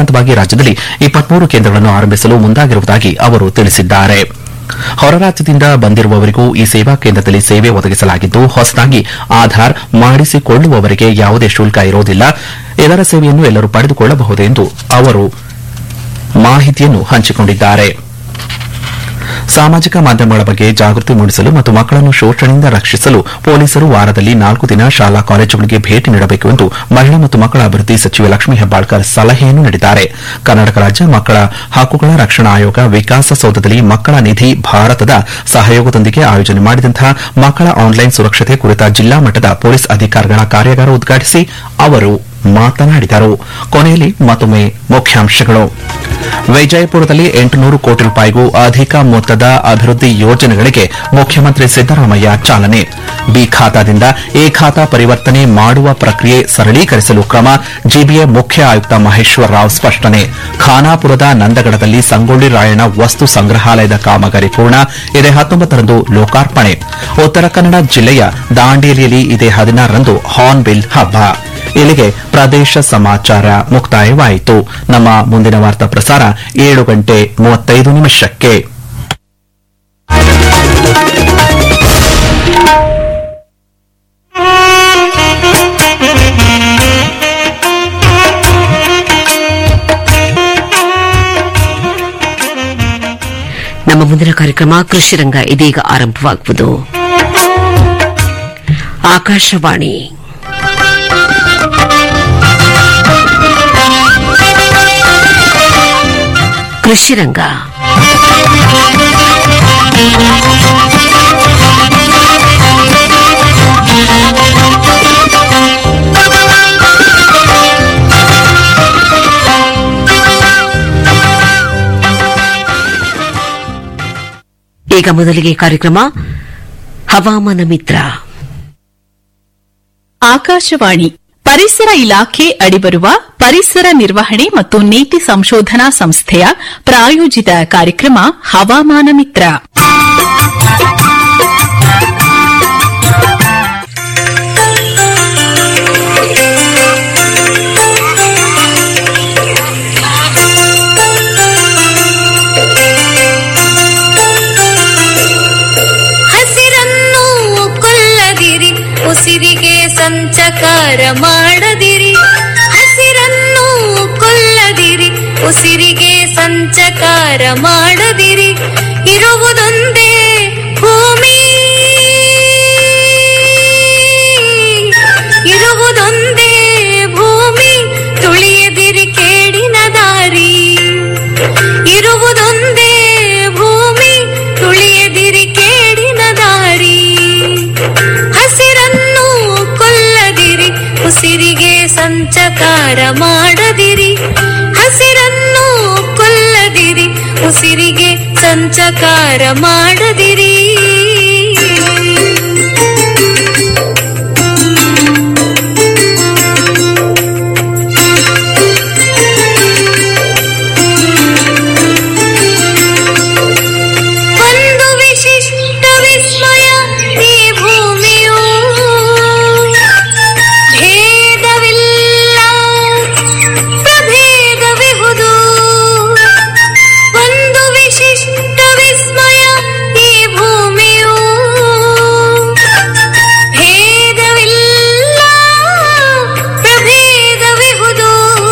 ಹಂತವಾಗಿ ರಾಜ್ಯದಲ್ಲಿ ಇಪ್ಪತ್ಮೂರು ಕೇಂದ್ರಗಳನ್ನು ಆರಂಭಿಸಲು ಮುಂದಾಗಿರುವುದಾಗಿ ಅವರು ತಿಳಿಸಿದ್ದಾರೆ ಹೊರ ರಾಜ್ಯದಿಂದ ಬಂದಿರುವವರಿಗೂ ಈ ಸೇವಾ ಕೇಂದ್ರದಲ್ಲಿ ಸೇವೆ ಒದಗಿಸಲಾಗಿದ್ದು ಹೊಸದಾಗಿ ಆಧಾರ್ ಮಾಡಿಸಿಕೊಳ್ಳುವವರಿಗೆ ಯಾವುದೇ ಶುಲ್ಕ ಇರೋದಿಲ್ಲ ಇದರ ಸೇವೆಯನ್ನು ಎಲ್ಲರೂ ಪಡೆದುಕೊಳ್ಳಬಹುದು ಎಂದು ಅವರು ಮಾಹಿತಿಯನ್ನು ಹಂಚಿಕೊಂಡಿದ್ದಾರೆ ಸಾಮಾಜಿಕ ಮಾಧ್ಯಮಗಳ ಬಗ್ಗೆ ಜಾಗೃತಿ ಮೂಡಿಸಲು ಮತ್ತು ಮಕ್ಕಳನ್ನು ಶೋಷಣೆಯಿಂದ ರಕ್ಷಿಸಲು ಪೊಲೀಸರು ವಾರದಲ್ಲಿ ನಾಲ್ಕು ದಿನ ಶಾಲಾ ಕಾಲೇಜುಗಳಿಗೆ ಭೇಟಿ ನೀಡಬೇಕು ಎಂದು ಮಹಿಳಾ ಮತ್ತು ಮಕ್ಕಳ ಅಭಿವೃದ್ಧಿ ಸಚಿವೆ ಲಕ್ಷ್ಮೀ ಹೆಬ್ಬಾಳ್ಕರ್ ಸಲಹೆಯನ್ನು ನೀಡಿದ್ದಾರೆ ಕರ್ನಾಟಕ ರಾಜ್ಯ ಮಕ್ಕಳ ಹಕ್ಕುಗಳ ರಕ್ಷಣಾ ಆಯೋಗ ವಿಕಾಸಸೌಧದಲ್ಲಿ ಮಕ್ಕಳ ನಿಧಿ ಭಾರತದ ಸಹಯೋಗದೊಂದಿಗೆ ಆಯೋಜನೆ ಮಾಡಿದಂತಹ ಮಕ್ಕಳ ಆನ್ಲೈನ್ ಸುರಕ್ಷತೆ ಕುರಿತ ಜಿಲ್ಲಾ ಮಟ್ಟದ ಪೊಲೀಸ್ ಅಧಿಕಾರಿಗಳ ಕಾರ್ಯಾಗಾರ ಉದ್ಘಾಟಿಸಿ ಅವರು ಮಾತನಾಡಿದರು ಕೊನೆಯಲ್ಲಿ ಮತ್ತೊಮ್ಮೆ ಮುಖ್ಯಾಂಶಗಳು ವಿಜಯಪುರದಲ್ಲಿ ಎಂಟುನೂರು ಕೋಟಿ ರೂಪಾಯಿಗೂ ಅಧಿಕ ಮೊತ್ತದ ಅಭಿವೃದ್ಧಿ ಯೋಜನೆಗಳಿಗೆ ಮುಖ್ಯಮಂತ್ರಿ ಸಿದ್ದರಾಮಯ್ಯ ಚಾಲನೆ ಬಿ ಖಾತಾದಿಂದ ಎ ಖಾತಾ ಪರಿವರ್ತನೆ ಮಾಡುವ ಪ್ರಕ್ರಿಯೆ ಸರಳೀಕರಿಸಲು ಕ್ರಮ ಜಿಬಿಎ ಮುಖ್ಯ ಆಯುಕ್ತ ಮಹೇಶ್ವರ ರಾವ್ ಸ್ಪಷ್ಟನೆ ಖಾನಾಪುರದ ನಂದಗಡದಲ್ಲಿ ಸಂಗೊಳ್ಳಿ ರಾಯಣ್ಣ ವಸ್ತು ಸಂಗ್ರಹಾಲಯದ ಕಾಮಗಾರಿ ಪೂರ್ಣ ಇದೇ ಹತ್ತೊಂಬತ್ತರಂದು ಲೋಕಾರ್ಪಣೆ ಉತ್ತರ ಕನ್ನಡ ಜಿಲ್ಲೆಯ ದಾಂಡೇಲಿಯಲ್ಲಿ ಇದೇ ಹದಿನಾರರಂದು ಹಾರ್ನ್ಬಿಲ್ ಹಬ್ಬ ಇಲ್ಲಿಗೆ ಪ್ರದೇಶ ಸಮಾಚಾರ ಮುಕ್ತಾಯವಾಯಿತು ನಮ್ಮ ಮುಂದಿನ ವಾರ್ತಾ ಪ್ರಸಾರ ಏಳು ಗಂಟೆ ಮೂವತ್ತೈದು ನಿಮಿಷಕ್ಕೆ ನಮ್ಮ ಮುಂದಿನ ಕಾರ್ಯಕ್ರಮ ಕೃಷಿ ರಂಗ ಇದೀಗ ಆರಂಭವಾಗುವುದು ಆಕಾಶವಾಣಿ ಕೃಷಿ ರಂಗ ಈಗ ಮೊದಲಿಗೆ ಕಾರ್ಯಕ್ರಮ ಹವಾಮಾನ ಮಿತ್ರ ಆಕಾಶವಾಣಿ ಪರಿಸರ ಇಲಾಖೆ ಅಡಿಬರುವ ಪರಿಸರ ನಿರ್ವಹಣೆ ಮತ್ತು ನೀತಿ ಸಂಶೋಧನಾ ಸಂಸ್ಥೆಯ ಪ್ರಾಯೋಜಿತ ಕಾರ್ಯಕ್ರಮ ಹವಾಮಾನ ಮಿತ್ರ ಹಸಿರನ್ನು ಕೊಲ್ಲದಿರಿ ಉಸಿರಿಗೆ ಸಂಚಕಾರ ಮಾಡದಿರಿ ಹಸಿರನ್ನು ಕೊಲ್ಲದಿರಿ ಉಸಿರಿಗೆ ಸಂಚಕಾರ ಮಾಡದಿರಿ ಇರುವುದೊಂದೇ ಭೂಮಿ ಇರುವುದೊಂದೇ ಭೂಮಿ ತುಳಿಯದಿರಿ ಕೇಡಿನ ದಾರಿ ಇರುವುದೊಂದೇ ಭೂಮಿ ತುಳಿಯದಿರಿ ಕೇಡಿನ ದಾರಿ ಹಸಿರನ್ನು ಕೊಲ್ಲದಿರಿ ಉಸಿರಿಗೆ ಸಂಚಕಾರ ಮಾಡದಿರಿ ಹಸಿರನ್ನು ಕೊಲ್ಲದಿರಿ ಉಸಿರಿಗೆ ಸಂಚಕಾರ ಮಾಡದಿರಿ ಒಂದು ವಿಶಿಷ್ಟ ವಿಸ್ಮಯ ಈ ಭೂಮಿಯು ಭೇದವಿಲ್ಲ ಪ್ರಭೇದವಿಹುದು ಒಂದು ವಿಶಿಷ್ಟ ವಿಸ್ಮಯ ಈ ಭೂಮಿಯು ಭೇದವಿಲ್ಲ ಪ್ರಭೇದವಿಹುದು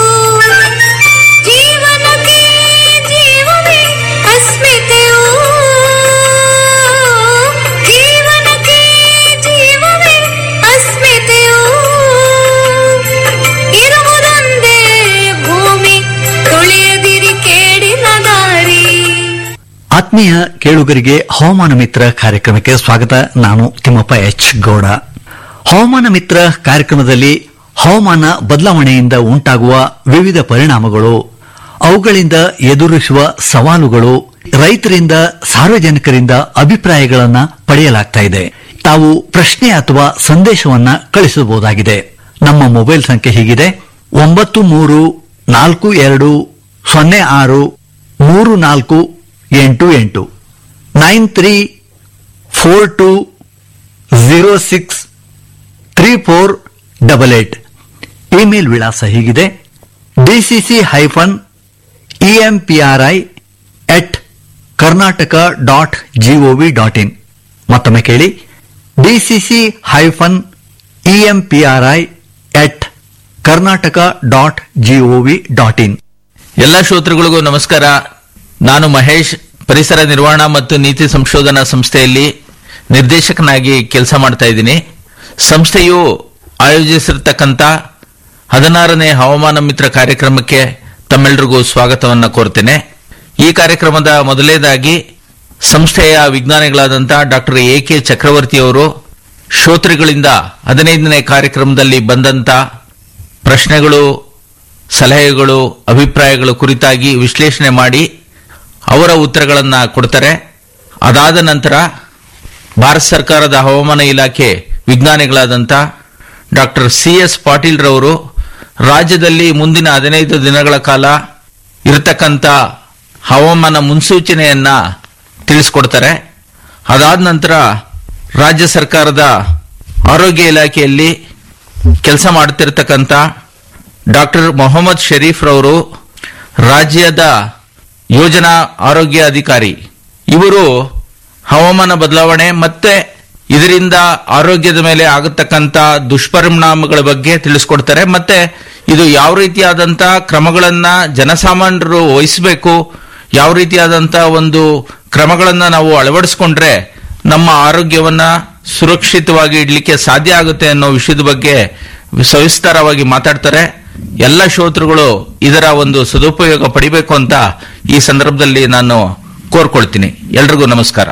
ಜೀವನಕ್ಕೆ ಜೀವವೇ ಅಸ್ಮಿತೆಯು ಜೀವನಕ್ಕೆ ಜೀವವೇ ಅಸ್ಮಿತೆಯು ಇರುವುದೊಂದೇ ಭೂಮಿ ತುಳಿಯದಿರಿ ಕೇಡಿನ ದಾರಿ ಆತ್ಮೀಯ ಕೇಳುಗರಿಗೆ ಹವಾಮಾನ ಮಿತ್ರ ಕಾರ್ಯಕ್ರಮಕ್ಕೆ ಸ್ವಾಗತ ನಾನು ತಿಮ್ಮಪ್ಪ ಎಚ್ ಗೌಡ ಹವಾಮಾನ ಮಿತ್ರ ಕಾರ್ಯಕ್ರಮದಲ್ಲಿ ಹವಾಮಾನ ಬದಲಾವಣೆಯಿಂದ ಉಂಟಾಗುವ ವಿವಿಧ ಪರಿಣಾಮಗಳು ಅವುಗಳಿಂದ ಎದುರಿಸುವ ಸವಾಲುಗಳು ರೈತರಿಂದ ಸಾರ್ವಜನಿಕರಿಂದ ಅಭಿಪ್ರಾಯಗಳನ್ನು ಪಡೆಯಲಾಗ್ತಾ ಇದೆ ತಾವು ಪ್ರಶ್ನೆ ಅಥವಾ ಸಂದೇಶವನ್ನ ಕಳಿಸಬಹುದಾಗಿದೆ ನಮ್ಮ ಮೊಬೈಲ್ ಸಂಖ್ಯೆ ಹೀಗಿದೆ ಒಂಬತ್ತು ಮೂರು ನಾಲ್ಕು ಎರಡು ಸೊನ್ನೆ ಆರು ಮೂರು ನಾಲ್ಕು ಎಂಟು ಎಂಟು nine three four two zero six three four double eight email ವಿಳಾಸ ಹೀಗಿದೆ DCC hyphen EMPRI at Karnataka dot GOV dot in ಮತ್ತೊಮ್ಮೆ ಕೇಳಿ DCC hyphen EMPRI at Karnataka dot GOV dot in ಎಲ್ಲ ಶ್ರೋತೃಗಳಿಗೂ ನಮಸ್ಕಾರ ನಾನು ಮಹೇಶ್ ಪರಿಸರ ನಿರ್ವಹಣಾ ಮತ್ತು ನೀತಿ ಸಂಶೋಧನಾ ಸಂಸ್ಥೆಯಲ್ಲಿ ನಿರ್ದೇಶಕನಾಗಿ ಕೆಲಸ ಮಾಡ್ತಾ ಇದ್ದೀನಿ ಸಂಸ್ಥೆಯು ಆಯೋಜಿಸಿರ್ತಕ್ಕಂಥ ಹದಿನಾರನೇ ಹವಾಮಾನ ಮಿತ್ರ ಕಾರ್ಯಕ್ರಮಕ್ಕೆ ತಮ್ಮೆಲ್ಲರಿಗೂ ಸ್ವಾಗತವನ್ನು ಕೋರ್ತೇನೆ ಈ ಕಾರ್ಯಕ್ರಮದ ಮೊದಲನೇದಾಗಿ ಸಂಸ್ಥೆಯ ವಿಜ್ಞಾನಿಗಳಾದಂಥ ಡಾಕ್ಟರ್ ಎ ಕೆ ಚಕ್ರವರ್ತಿ ಅವರು ಶ್ರೋತೃಗಳಿಂದ ಹದಿನೈದನೇ ಕಾರ್ಯಕ್ರಮದಲ್ಲಿ ಬಂದಂತ ಪ್ರಶ್ನೆಗಳು ಸಲಹೆಗಳು ಅಭಿಪ್ರಾಯಗಳು ಕುರಿತಾಗಿ ವಿಶ್ಲೇಷಣೆ ಮಾಡಿ ಅವರ ಉತ್ತರಗಳನ್ನು ಕೊಡ್ತಾರೆ ಅದಾದ ನಂತರ ಭಾರತ ಸರ್ಕಾರದ ಹವಾಮಾನ ಇಲಾಖೆ ವಿಜ್ಞಾನಿಗಳಾದಂಥ ಡಾಕ್ಟರ್ ಸಿ ಎಸ್ ಪಾಟೀಲ್ ರವರು ರಾಜ್ಯದಲ್ಲಿ ಮುಂದಿನ ಹದಿನೈದು ದಿನಗಳ ಕಾಲ ಇರತಕ್ಕಂಥ ಹವಾಮಾನ ಮುನ್ಸೂಚನೆಯನ್ನ ತಿಳಿಸ್ಕೊಡ್ತಾರೆ ಅದಾದ ನಂತರ ರಾಜ್ಯ ಸರ್ಕಾರದ ಆರೋಗ್ಯ ಇಲಾಖೆಯಲ್ಲಿ ಕೆಲಸ ಮಾಡ್ತಿರ್ತಕ್ಕಂಥ ಡಾಕ್ಟರ್ ಮೊಹಮ್ಮದ್ ಶರೀಫ್ ರವರು ರಾಜ್ಯದ ಯೋಜನಾ ಆರೋಗ್ಯ ಅಧಿಕಾರಿ ಇವರು ಹವಾಮಾನ ಬದಲಾವಣೆ ಮತ್ತೆ ಇದರಿಂದ ಆರೋಗ್ಯದ ಮೇಲೆ ಆಗತಕ್ಕಂತ ದುಷ್ಪರಿಣಾಮಗಳ ಬಗ್ಗೆ ತಿಳಿಸ್ಕೊಡ್ತಾರೆ ಮತ್ತೆ ಇದು ಯಾವ ರೀತಿಯಾದಂತ ಕ್ರಮಗಳನ್ನ ಜನಸಾಮಾನ್ಯರು ವಹಿಸಬೇಕು ಯಾವ ರೀತಿಯಾದಂತ ಒಂದು ಕ್ರಮಗಳನ್ನ ನಾವು ಅಳವಡಿಸ್ಕೊಂಡ್ರೆ ನಮ್ಮ ಆರೋಗ್ಯವನ್ನ ಸುರಕ್ಷಿತವಾಗಿ ಇಡ್ಲಿಕ್ಕೆ ಸಾಧ್ಯ ಆಗುತ್ತೆ ಅನ್ನೋ ವಿಷಯದ ಬಗ್ಗೆ ಸವಿಸ್ತಾರವಾಗಿ ಮಾತಾಡ್ತಾರೆ ಎಲ್ಲ ಶ್ರೋತೃಗಳು ಇದರ ಒಂದು ಸದುಪಯೋಗ ಪಡಿಬೇಕು ಅಂತ ಈ ಸಂದರ್ಭದಲ್ಲಿ ನಾನು ಕೋರ್ಕೊಳ್ತೀನಿ ಎಲ್ರಿಗೂ ನಮಸ್ಕಾರ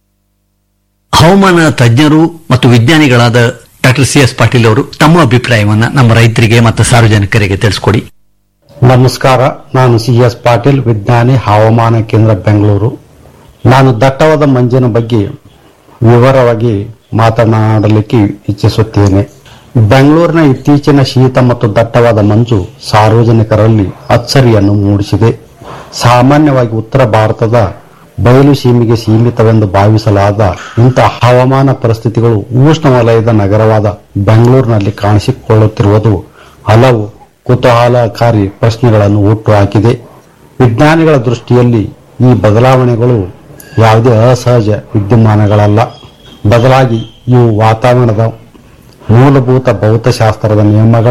ಹವಾಮಾನ ತಜ್ಞರು ಮತ್ತು ವಿಜ್ಞಾನಿಗಳಾದ ಡಾಕ್ಟರ್ ಸಿ ಎಸ್ ಪಾಟೀಲ್ ಅವರು ತಮ್ಮ ಅಭಿಪ್ರಾಯವನ್ನ ನಮ್ಮ ರೈತರಿಗೆ ಮತ್ತು ಸಾರ್ವಜನಿಕರಿಗೆ ತಿಳಿಸ್ಕೊಡಿ ನಮಸ್ಕಾರ ನಾನು ಸಿ ಎಸ್ ಪಾಟೀಲ್ ವಿಜ್ಞಾನಿ ಹವಾಮಾನ ಕೇಂದ್ರ ಬೆಂಗಳೂರು ನಾನು ದಟ್ಟವಾದ ಮಂಜಿನ ಬಗ್ಗೆ ವಿವರವಾಗಿ ಮಾತನಾಡಲಿಕ್ಕೆ ಇಚ್ಛಿಸುತ್ತೇನೆ ಬೆಂಗಳೂರಿನ ಇತ್ತೀಚಿನ ಶೀತ ಮತ್ತು ದಟ್ಟವಾದ ಮಂಜು ಸಾರ್ವಜನಿಕರಲ್ಲಿ ಅಚ್ಚರಿಯನ್ನು ಮೂಡಿಸಿದೆ ಸಾಮಾನ್ಯವಾಗಿ ಉತ್ತರ ಭಾರತದ ಬಯಲು ಸೀಮೆಗೆ ಸೀಮಿತವೆಂದು ಭಾವಿಸಲಾದ ಇಂತಹ ಹವಾಮಾನ ಪರಿಸ್ಥಿತಿಗಳು ಉಷ್ಣವಲಯದ ನಗರವಾದ ಬೆಂಗಳೂರಿನಲ್ಲಿ ಕಾಣಿಸಿಕೊಳ್ಳುತ್ತಿರುವುದು ಹಲವು ಕುತೂಹಲಕಾರಿ ಪ್ರಶ್ನೆಗಳನ್ನು ಹುಟ್ಟುಹಾಕಿದೆ ವಿಜ್ಞಾನಿಗಳ ದೃಷ್ಟಿಯಲ್ಲಿ ಈ ಬದಲಾವಣೆಗಳು ಯಾವುದೇ ಅಸಹಜ ವಿದ್ಯಮಾನಗಳಲ್ಲ ಬದಲಾಗಿ ಇವು ವಾತಾವರಣದ ಮೂಲಭೂತ ಭೌತಶಾಸ್ತ್ರದ ನಿಯಮಗಳ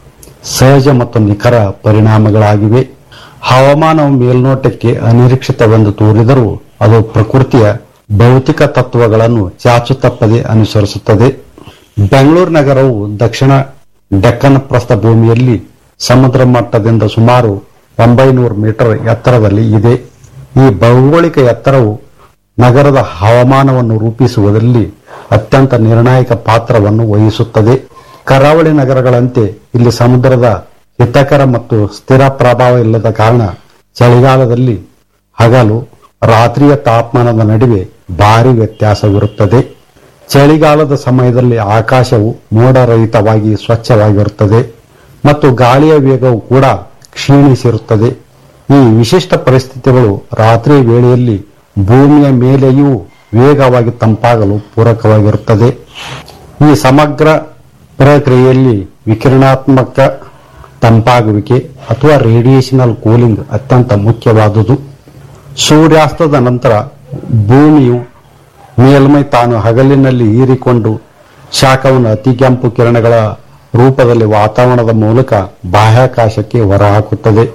ಸಹಜ ಮತ್ತು ನಿಖರ ಪರಿಣಾಮಗಳಾಗಿವೆ ಹವಾಮಾನವು ಮೇಲ್ನೋಟಕ್ಕೆ ಅನಿರೀಕ್ಷಿತವೆಂದು ತೋರಿದರೂ ಅದು ಪ್ರಕೃತಿಯ ಭೌತಿಕ ತತ್ವಗಳನ್ನು ಚಾಚು ತಪ್ಪದೆ ಅನುಸರಿಸುತ್ತದೆ ಬೆಂಗಳೂರು ನಗರವು ದಕ್ಷಿಣ ಡೆಕ್ಕನ್ ಪ್ರಸ್ಥಭೂಮಿಯಲ್ಲಿ ಸಮುದ್ರ ಮಟ್ಟದಿಂದ ಸುಮಾರು ಒಂಬೈನೂರು ಮೀಟರ್ ಎತ್ತರದಲ್ಲಿ ಇದೆ ಈ ಭೌಗೋಳಿಕ ಎತ್ತರವು ನಗರದ ಹವಾಮಾನವನ್ನು ರೂಪಿಸುವುದರಲ್ಲಿ ಅತ್ಯಂತ ನಿರ್ಣಾಯಕ ಪಾತ್ರವನ್ನು ವಹಿಸುತ್ತದೆ ಕರಾವಳಿ ನಗರಗಳಂತೆ ಇಲ್ಲಿ ಸಮುದ್ರದ ಹಿತಕರ ಮತ್ತು ಸ್ಥಿರ ಪ್ರಭಾವ ಇಲ್ಲದ ಕಾರಣ ಚಳಿಗಾಲದಲ್ಲಿ ಹಗಲು ರಾತ್ರಿಯ ತಾಪಮಾನದ ನಡುವೆ ಭಾರಿ ವ್ಯತ್ಯಾಸವಿರುತ್ತದೆ ಚಳಿಗಾಲದ ಸಮಯದಲ್ಲಿ ಆಕಾಶವು ಮೋಡರಹಿತವಾಗಿ ಸ್ವಚ್ಛವಾಗಿರುತ್ತದೆ ಮತ್ತು ಗಾಳಿಯ ವೇಗವು ಕೂಡ ಕ್ಷೀಣಿಸಿರುತ್ತದೆ ಈ ವಿಶಿಷ್ಟ ಪರಿಸ್ಥಿತಿಗಳು ರಾತ್ರಿ ವೇಳೆಯಲ್ಲಿ ಭೂಮಿಯ ಮೇಲೆಯೂ ವೇಗವಾಗಿ ತಂಪಾಗಲು ಪೂರಕವಾಗಿರುತ್ತದೆ ಈ ಸಮಗ್ರ ಪ್ರಕ್ರಿಯೆಯಲ್ಲಿ ವಿಕಿರಣಾತ್ಮಕ ತಂಪಾಗುವಿಕೆ ಅಥವಾ ರೇಡಿಯೇಷನಲ್ ಕೂಲಿಂಗ್ ಅತ್ಯಂತ ಮುಖ್ಯವಾದುದು ಸೂರ್ಯಾಸ್ತದ ನಂತರ ಭೂಮಿಯು ಮೇಲ್ಮೈ ತಾನು ಹಗಲಿನಲ್ಲಿ ಹೀರಿಕೊಂಡು ಶಾಖವನ್ನು ಅತಿ ಕೆಂಪು ಕಿರಣಗಳ ರೂಪದಲ್ಲಿ ವಾತಾವರಣದ ಮೂಲಕ ಬಾಹ್ಯಾಕಾಶಕ್ಕೆ ಹೊರಹಾಕುತ್ತದೆ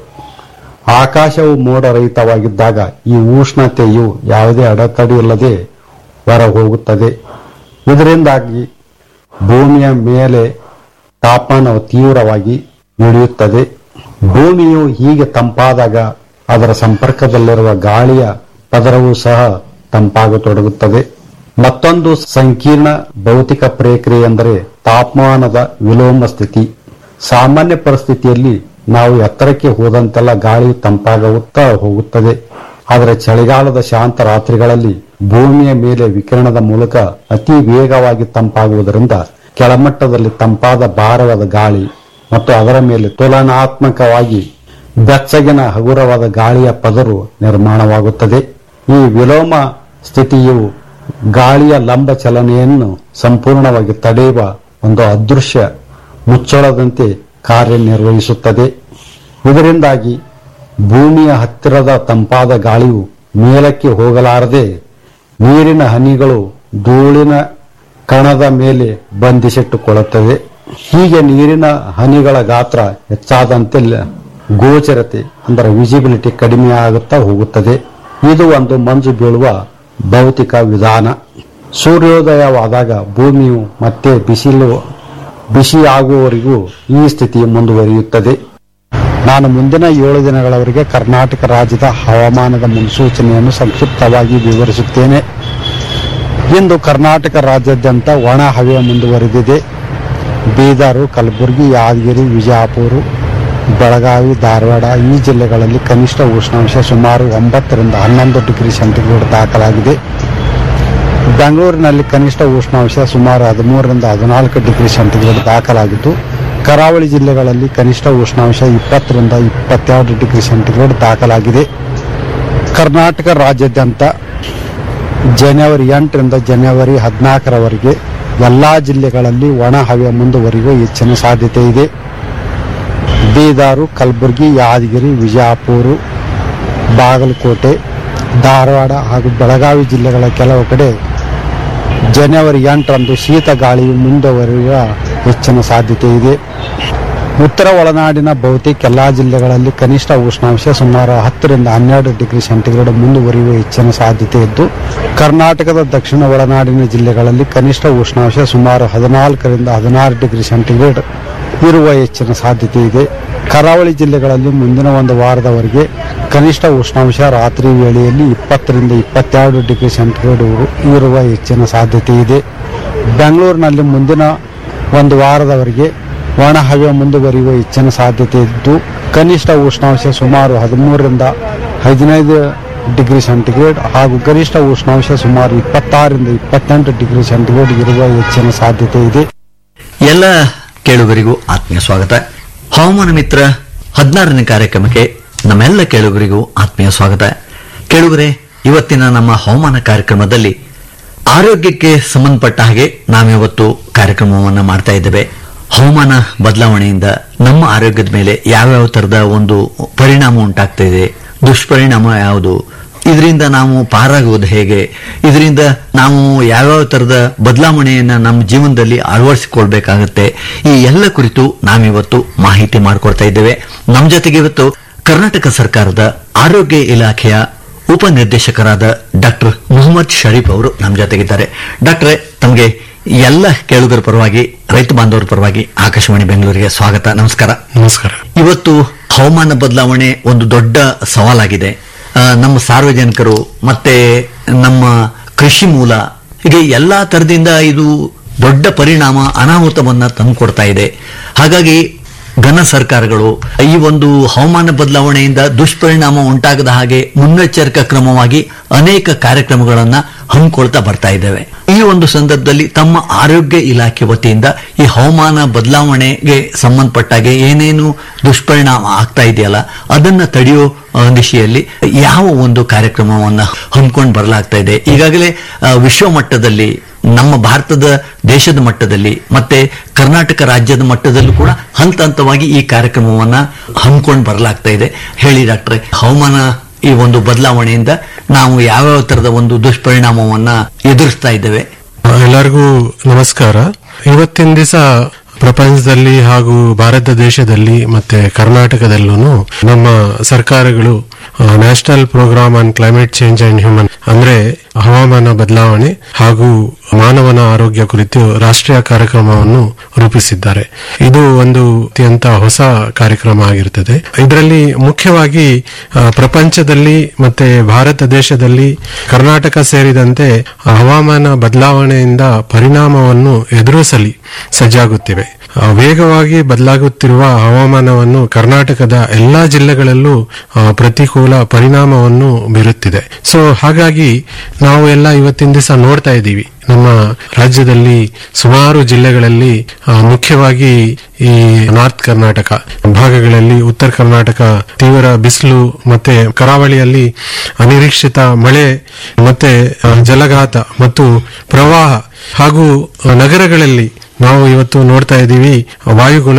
ಆಕಾಶವು ಮೋಡರಹಿತವಾಗಿದ್ದಾಗ ಈ ಉಷ್ಣತೆಯು ಯಾವುದೇ ಅಡೆತಡೆಯಿಲ್ಲದೆ ಹೊರ ಹೋಗುತ್ತದೆ ಇದರಿಂದಾಗಿ ಭೂಮಿಯ ಮೇಲೆ ತಾಪಮಾನವು ತೀವ್ರವಾಗಿ ಇಳಿಯುತ್ತದೆ ಭೂಮಿಯು ಹೀಗೆ ತಂಪಾದಾಗ ಅದರ ಸಂಪರ್ಕದಲ್ಲಿರುವ ಗಾಳಿಯ ಪದರವೂ ಸಹ ತಂಪಾಗತೊಡಗುತ್ತದೆ ಮತ್ತೊಂದು ಸಂಕೀರ್ಣ ಭೌತಿಕ ಪ್ರಕ್ರಿಯೆ ಎಂದರೆ ತಾಪಮಾನದ ವಿಲೋಮ ಸ್ಥಿತಿ ಸಾಮಾನ್ಯ ಪರಿಸ್ಥಿತಿಯಲ್ಲಿ ನಾವು ಎತ್ತರಕ್ಕೆ ಹೋದಂತೆಲ್ಲ ಗಾಳಿ ತಂಪಾಗುತ್ತಾ ಹೋಗುತ್ತದೆ ಆದರೆ ಚಳಿಗಾಲದ ಶಾಂತ ರಾತ್ರಿಗಳಲ್ಲಿ ಭೂಮಿಯ ಮೇಲೆ ವಿಕಿರಣದ ಮೂಲಕ ಅತಿ ವೇಗವಾಗಿ ತಂಪಾಗುವುದರಿಂದ ಕೆಳಮಟ್ಟದಲ್ಲಿ ತಂಪಾದ ಭಾರವಾದ ಗಾಳಿ ಮತ್ತು ಅದರ ಮೇಲೆ ತುಲನಾತ್ಮಕವಾಗಿ ಬೆಚ್ಚಗಿನ ಹಗುರವಾದ ಗಾಳಿಯ ಪದರು ನಿರ್ಮಾಣವಾಗುತ್ತದೆ ಈ ವಿಲೋಮ ಸ್ಥಿತಿಯು ಗಾಳಿಯ ಲಂಬ ಚಲನೆಯನ್ನು ಸಂಪೂರ್ಣವಾಗಿ ತಡೆಯುವ ಒಂದು ಅದೃಶ್ಯ ಮುಚ್ಚಳದಂತೆ ಕಾರ್ಯನಿರ್ವಹಿಸುತ್ತದೆ ಇದರಿಂದಾಗಿ ಭೂಮಿಯ ಹತ್ತಿರದ ತಂಪಾದ ಗಾಳಿಯು ಮೇಲಕ್ಕೆ ಹೋಗಲಾರದೆ ನೀರಿನ ಹನಿಗಳು ಧೂಳಿನ ಕಣದ ಮೇಲೆ ಬಂಧಿಸಿಟ್ಟುಕೊಳ್ಳುತ್ತದೆ ಹೀಗೆ ನೀರಿನ ಹನಿಗಳ ಗಾತ್ರ ಹೆಚ್ಚಾದಂತೆ ಲ- ಗೋಚರತೆ ಅಂದರೆ ವಿಸಿಬಿಲಿಟಿ ಕಡಿಮೆ ಆಗುತ್ತಾ ಹೋಗುತ್ತದೆ ಇದು ಒಂದು ಮಂಜು ಬೀಳುವ ಭೌತಿಕ ವಿಧಾನ ಸೂರ್ಯೋದಯವಾದಾಗ ಭೂಮಿಯು ಮತ್ತೆ ಬಿಸಿಲು ಬಿಸಿಯಾಗುವವರೆಗೂ ಈ ಸ್ಥಿತಿ ಮುಂದುವರಿಯುತ್ತದೆ ನಾನು ಮುಂದಿನ ಏಳು ದಿನಗಳವರೆಗೆ ಕರ್ನಾಟಕ ರಾಜ್ಯದ ಹವಾಮಾನದ ಮುನ್ಸೂಚನೆಯನ್ನು ಸಂಕ್ಷಿಪ್ತವಾಗಿ ವಿವರಿಸುತ್ತೇನೆ ಇಂದು ಕರ್ನಾಟಕ ರಾಜ್ಯಾದ್ಯಂತ ಒಣ ಹವೆ ಮುಂದುವರೆದಿದೆ ಬೀದರು ಕಲಬುರಗಿ ಯಾದಗಿರಿ ವಿಜಯಪುರ ಬೆಳಗಾವಿ ಧಾರವಾಡ ಈ ಜಿಲ್ಲೆಗಳಲ್ಲಿ ಕನಿಷ್ಠ ಉಷ್ಣಾಂಶ ಸುಮಾರು ಒಂಬತ್ತರಿಂದ ಹನ್ನೊಂದು ಡಿಗ್ರಿ ಸೆಂಟಿಗ್ರೇಡ್ ದಾಖಲಾಗಿದೆ ಬೆಂಗಳೂರಿನಲ್ಲಿ ಕನಿಷ್ಠ ಉಷ್ಣಾಂಶ ಸುಮಾರು ಹದಿಮೂರರಿಂದ ಹದಿನಾಲ್ಕು ಡಿಗ್ರಿ ಸೆಂಟಿಗ್ರೇಡ್ ದಾಖಲಾಗಿದ್ದು ಕರಾವಳಿ ಜಿಲ್ಲೆಗಳಲ್ಲಿ ಕನಿಷ್ಠ ಉಷ್ಣಾಂಶ ಇಪ್ಪತ್ತರಿಂದ ಇಪ್ಪತ್ತೆರಡು ಡಿಗ್ರಿ ಸೆಂಟಿಗ್ರೇಡ್ ದಾಖಲಾಗಿದೆ ಕರ್ನಾಟಕ ರಾಜ್ಯಾದ್ಯಂತ ಜನವರಿ ಎಂಟರಿಂದ ಜನವರಿ ಹದಿನಾಲ್ಕರವರೆಗೆ ಎಲ್ಲಾ ಜಿಲ್ಲೆಗಳಲ್ಲಿ ಒಣ ಹವೆ ಮುಂದುವರಿಯುವ ಹೆಚ್ಚಿನ ಸಾಧ್ಯತೆ ಇದೆ ಬೀದಾರು ಕಲಬುರಗಿ ಯಾದಗಿರಿ ವಿಜಯಪುರ ಬಾಗಲಕೋಟೆ ಧಾರವಾಡ ಹಾಗೂ ಬೆಳಗಾವಿ ಜಿಲ್ಲೆಗಳ ಕೆಲವು ಕಡೆ ಜನವರಿ ಎಂಟರಂದು ಶೀತ ಗಾಳಿಯು ಮುಂದುವರಿಯುವ ಹೆಚ್ಚಿನ ಸಾಧ್ಯತೆ ಇದೆ ಉತ್ತರ ಒಳನಾಡಿನ ಬಹುತೇಕ ಎಲ್ಲಾ ಜಿಲ್ಲೆಗಳಲ್ಲಿ ಕನಿಷ್ಠ ಉಷ್ಣಾಂಶ ಸುಮಾರು ಹತ್ತರಿಂದ ಹನ್ನೆರಡು ಡಿಗ್ರಿ ಸೆಂಟಿಗ್ರೇಡ್ ಮುಂದುವರಿಯುವ ಹೆಚ್ಚಿನ ಸಾಧ್ಯತೆ ಇದ್ದು ಕರ್ನಾಟಕದ ದಕ್ಷಿಣ ಒಳನಾಡಿನ ಜಿಲ್ಲೆಗಳಲ್ಲಿ ಕನಿಷ್ಠ ಉಷ್ಣಾಂಶ ಸುಮಾರು ಹದಿನಾಲ್ಕರಿಂದ ಹದಿನಾರು ಡಿಗ್ರಿ ಸೆಂಟಿಗ್ರೇಡ್ ಇರುವ ಹೆಚ್ಚಿನ ಸಾಧ್ಯತೆ ಇದೆ ಕರಾವಳಿ ಜಿಲ್ಲೆಗಳಲ್ಲಿ ಮುಂದಿನ ಒಂದು ವಾರದವರೆಗೆ ಕನಿಷ್ಠ ಉಷ್ಣಾಂಶ ರಾತ್ರಿ ವೇಳೆಯಲ್ಲಿ ಇಪ್ಪತ್ತರಿಂದ ಇಪ್ಪತ್ತೆರಡು ಡಿಗ್ರಿ ಸೆಂಟಿಗ್ರೇಡ್ ಇರುವ ಹೆಚ್ಚಿನ ಸಾಧ್ಯತೆ ಇದೆ ಬೆಂಗಳೂರಿನಲ್ಲಿ ಮುಂದಿನ ಒಂದು ವಾರದವರೆಗೆ ಒಣ ಹವೆ ಮುಂದುವರಿಯುವ ಹೆಚ್ಚಿನ ಸಾಧ್ಯತೆ ಇದ್ದು ಕನಿಷ್ಠ ಉಷ್ಣಾಂಶ ಸುಮಾರು ಹದಿಮೂರರಿಂದ ಹದಿನೈದು ಡಿಗ್ರಿ ಸೆಂಟಿಗ್ರೇಡ್ ಹಾಗೂ ಗರಿಷ್ಠ ಉಷ್ಣಾಂಶ ಸುಮಾರು ಇಪ್ಪತ್ತಾರರಿಂದ ಇಪ್ಪತ್ತೆಂಟು ಡಿಗ್ರಿ ಸೆಂಟಿಗ್ರೇಡ್ ಇರುವ ಹೆಚ್ಚಿನ ಸಾಧ್ಯತೆ ಇದೆ ಎಲ್ಲ ಕೇಳುಗರಿಗೂ ಆತ್ಮೀಯ ಸ್ವಾಗತ ಹವಾಮಾನ ಮಿತ್ರ ಹದಿನಾರನೇ ಕಾರ್ಯಕ್ರಮಕ್ಕೆ ನಮ್ಮೆಲ್ಲ ಕೇಳುಗರಿಗೂ ಆತ್ಮೀಯ ಸ್ವಾಗತ ಕೇಳುಗರೆ ಇವತ್ತಿನ ನಮ್ಮ ಹವಾಮಾನ ಕಾರ್ಯಕ್ರಮದಲ್ಲಿ ಆರೋಗ್ಯಕ್ಕೆ ಸಂಬಂಧಪಟ್ಟ ಹಾಗೆ ನಾವಿವತ್ತು ಕಾರ್ಯಕ್ರಮವನ್ನು ಮಾಡ್ತಾ ಇದ್ದೇವೆ ಹವಾಮಾನ ಬದಲಾವಣೆಯಿಂದ ನಮ್ಮ ಆರೋಗ್ಯದ ಮೇಲೆ ಯಾವ್ಯಾವ ತರದ ಒಂದು ಪರಿಣಾಮ ಉಂಟಾಗ್ತಾ ಇದೆ ದುಷ್ಪರಿಣಾಮ ಯಾವುದು ಇದರಿಂದ ನಾವು ಪಾರಾಗುವುದು ಹೇಗೆ ಇದರಿಂದ ನಾವು ಯಾವ್ಯಾವ ತರದ ಬದಲಾವಣೆಯನ್ನ ನಮ್ಮ ಜೀವನದಲ್ಲಿ ಅಳವಡಿಸಿಕೊಳ್ಬೇಕಾಗತ್ತೆ ಈ ಎಲ್ಲ ಕುರಿತು ನಾವಿವತ್ತು ಮಾಹಿತಿ ಮಾಡಿಕೊಡ್ತಾ ಇದ್ದೇವೆ ನಮ್ಮ ಜೊತೆಗೆ ಇವತ್ತು ಕರ್ನಾಟಕ ಸರ್ಕಾರದ ಆರೋಗ್ಯ ಇಲಾಖೆಯ ಉಪನಿರ್ದೇಶಕರಾದ ಡಾಕ್ಟರ್ ಮೊಹಮ್ಮದ್ ಶರೀಫ್ ಅವರು ನಮ್ಮ ಜೊತೆಗಿದ್ದಾರೆ ಡಾಕ್ಟ್ರೆ ತಮಗೆ ಎಲ್ಲ ಕೇಳುಗರ ಪರವಾಗಿ ರೈತ ಬಾಂಧವರ ಪರವಾಗಿ ಆಕಾಶವಾಣಿ ಬೆಂಗಳೂರಿಗೆ ಸ್ವಾಗತ ನಮಸ್ಕಾರ ನಮಸ್ಕಾರ ಇವತ್ತು ಹವಾಮಾನ ಬದಲಾವಣೆ ಒಂದು ದೊಡ್ಡ ಸವಾಲಾಗಿದೆ ಆ, ನಮ್ಮ ಸಾರ್ವಜನಿಕರು ಮತ್ತೆ ನಮ್ಮ ಕೃಷಿ ಮೂಲ ಹೀಗೆ ಎಲ್ಲಾ ತರದಿಂದ ಇದು ದೊಡ್ಡ ಪರಿಣಾಮ ಅನಾಹುತವನ್ನ ತಂದುಕೊಡ್ತಾ ಇದೆ ಹಾಗಾಗಿ ಘನ ಸರ್ಕಾರಗಳು ಈ ಒಂದು ಹವಾಮಾನ ಬದಲಾವಣೆಯಿಂದ ದುಷ್ಪರಿಣಾಮ ಉಂಟಾಗದ ಹಾಗೆ ಮುನ್ನೆಚ್ಚರಿಕಾ ಕ್ರಮವಾಗಿ ಅನೇಕ ಕಾರ್ಯಕ್ರಮಗಳನ್ನ ಹಮ್ಮಿಕೊಳ್ತಾ ಬರ್ತಾ ಇದ್ದೇವೆ ಈ ಒಂದು ಸಂದರ್ಭದಲ್ಲಿ ತಮ್ಮ ಆರೋಗ್ಯ ಇಲಾಖೆ ವತಿಯಿಂದ ಈ ಹವಾಮಾನ ಬದಲಾವಣೆಗೆ ಸಂಬಂಧಪಟ್ಟಾಗೆ ಏನೇನು ದುಷ್ಪರಿಣಾಮ ಆಗ್ತಾ ಇದೆಯಲ್ಲ ಅದನ್ನ ತಡೆಯೋ ಆ, ದಿಶೆಯಲ್ಲಿ ಯಾವ ಒಂದು ಕಾರ್ಯಕ್ರಮವನ್ನ ಹಮ್ಮಿಕೊಂಡು ಬರಲಾಗ್ತಾ ಇದೆ ಈಗಾಗಲೇ ಆ, ವಿಶ್ವ ಮಟ್ಟದಲ್ಲಿ ನಮ್ಮ ಭಾರತದ ದೇಶದ ಮಟ್ಟದಲ್ಲಿ ಮತ್ತೆ ಕರ್ನಾಟಕ ರಾಜ್ಯದ ಮಟ್ಟದಲ್ಲೂ ಕೂಡ ಹಂತ ಹಂತವಾಗಿ ಈ ಕಾರ್ಯಕ್ರಮವನ್ನ ಹಮ್ಮಿಕೊಂಡು ಬರಲಾಗ್ತಾ ಇದೆ ಹೇಳಿ ಡಾಕ್ಟ್ರೆ ಹವಾಮಾನ ಈ ಒಂದು ಬದಲಾವಣೆಯಿಂದ ನಾವು ಯಾವ್ಯಾವ ತರದ ಒಂದು ದುಷ್ಪರಿಣಾಮವನ್ನ ಎದುರಿಸ್ತಾ ಇದ್ದೇವೆ ಎಲ್ಲರಿಗೂ ನಮಸ್ಕಾರ ಇವತ್ತಿನ ದಿವಸ ಪ್ರಪಂಚದಲ್ಲಿ ಹಾಗೂ ಭಾರತ ದೇಶದಲ್ಲಿ ಮತ್ತೆ ಕರ್ನಾಟಕದಲ್ಲೂ ನಮ್ಮ ಸರ್ಕಾರಗಳು national program on climate change and human ಅಂದ್ರೆ ಹವಾಮಾನ ಬದಲಾವಣೆ ಹಾಗೂ ಮಾನವನ ಆರೋಗ್ಯ ಕುರಿತು ರಾಷ್ಟ್ರೀಯ ಕಾರ್ಯಕ್ರಮವನ್ನು ರೂಪಿಸಿದ್ದಾರೆ ಇದು ಒಂದು ಅತ್ಯಂತ ಹೊಸ ಕಾರ್ಯಕ್ರಮ ಆಗಿರುತ್ತದೆ ಇದರಲ್ಲಿ ಮುಖ್ಯವಾಗಿ ಆ, ಪ್ರಪಂಚದಲ್ಲಿ ಮತ್ತೆ ಭಾರತ ದೇಶದಲ್ಲಿ ಕರ್ನಾಟಕ ಸೇರಿದಂತೆ ಹವಾಮಾನ ಬದಲಾವಣೆಯಿಂದ ಪರಿಣಾಮವನ್ನು ಎದುರಿಸಲಿ ಸಜ್ಜಾಗುತ್ತಿವೆ ಆ, ವೇಗವಾಗಿ ಬದಲಾಗುತ್ತಿರುವ ಹವಾಮಾನವನ್ನು ಕರ್ನಾಟಕದ ಎಲ್ಲಾ ಜಿಲ್ಲೆಗಳಲ್ಲೂ ಆ, ಪ್ರತಿಕೂಲ ಪರಿಣಾಮವನ್ನು ಬೀರುತ್ತಿದೆ ಸೊ ಹಾಗಾಗಿ ನಾವು ಎಲ್ಲ ಇವತ್ತಿನ ದಿವಸ ನೋಡ್ತಾ ಇದ್ದೀವಿ ನಮ್ಮ ರಾಜ್ಯದಲ್ಲಿ ಸುಮಾರು ಜಿಲ್ಲೆಗಳಲ್ಲಿ ಆ, ಮುಖ್ಯವಾಗಿ ಈ ನಾರ್ತ್ ಕರ್ನಾಟಕ ಭಾಗಗಳಲ್ಲಿ ಉತ್ತರ ಕರ್ನಾಟಕ ತೀವ್ರ ಬಿಸಿಲು ಮತ್ತೆ ಕರಾವಳಿಯಲ್ಲಿ ಅನಿರೀಕ್ಷಿತ ಮಳೆ ಮತ್ತೆ ಆ, ಜಲಘಾತ ಮತ್ತು ಪ್ರವಾಹ ಹಾಗೂ ಆ, ನಗರಗಳಲ್ಲಿ ನಾವು ಇವತ್ತು ನೋಡ್ತಾ ಇದ್ದೀವಿ ವಾಯು ಗುಣಮಟ್ಟ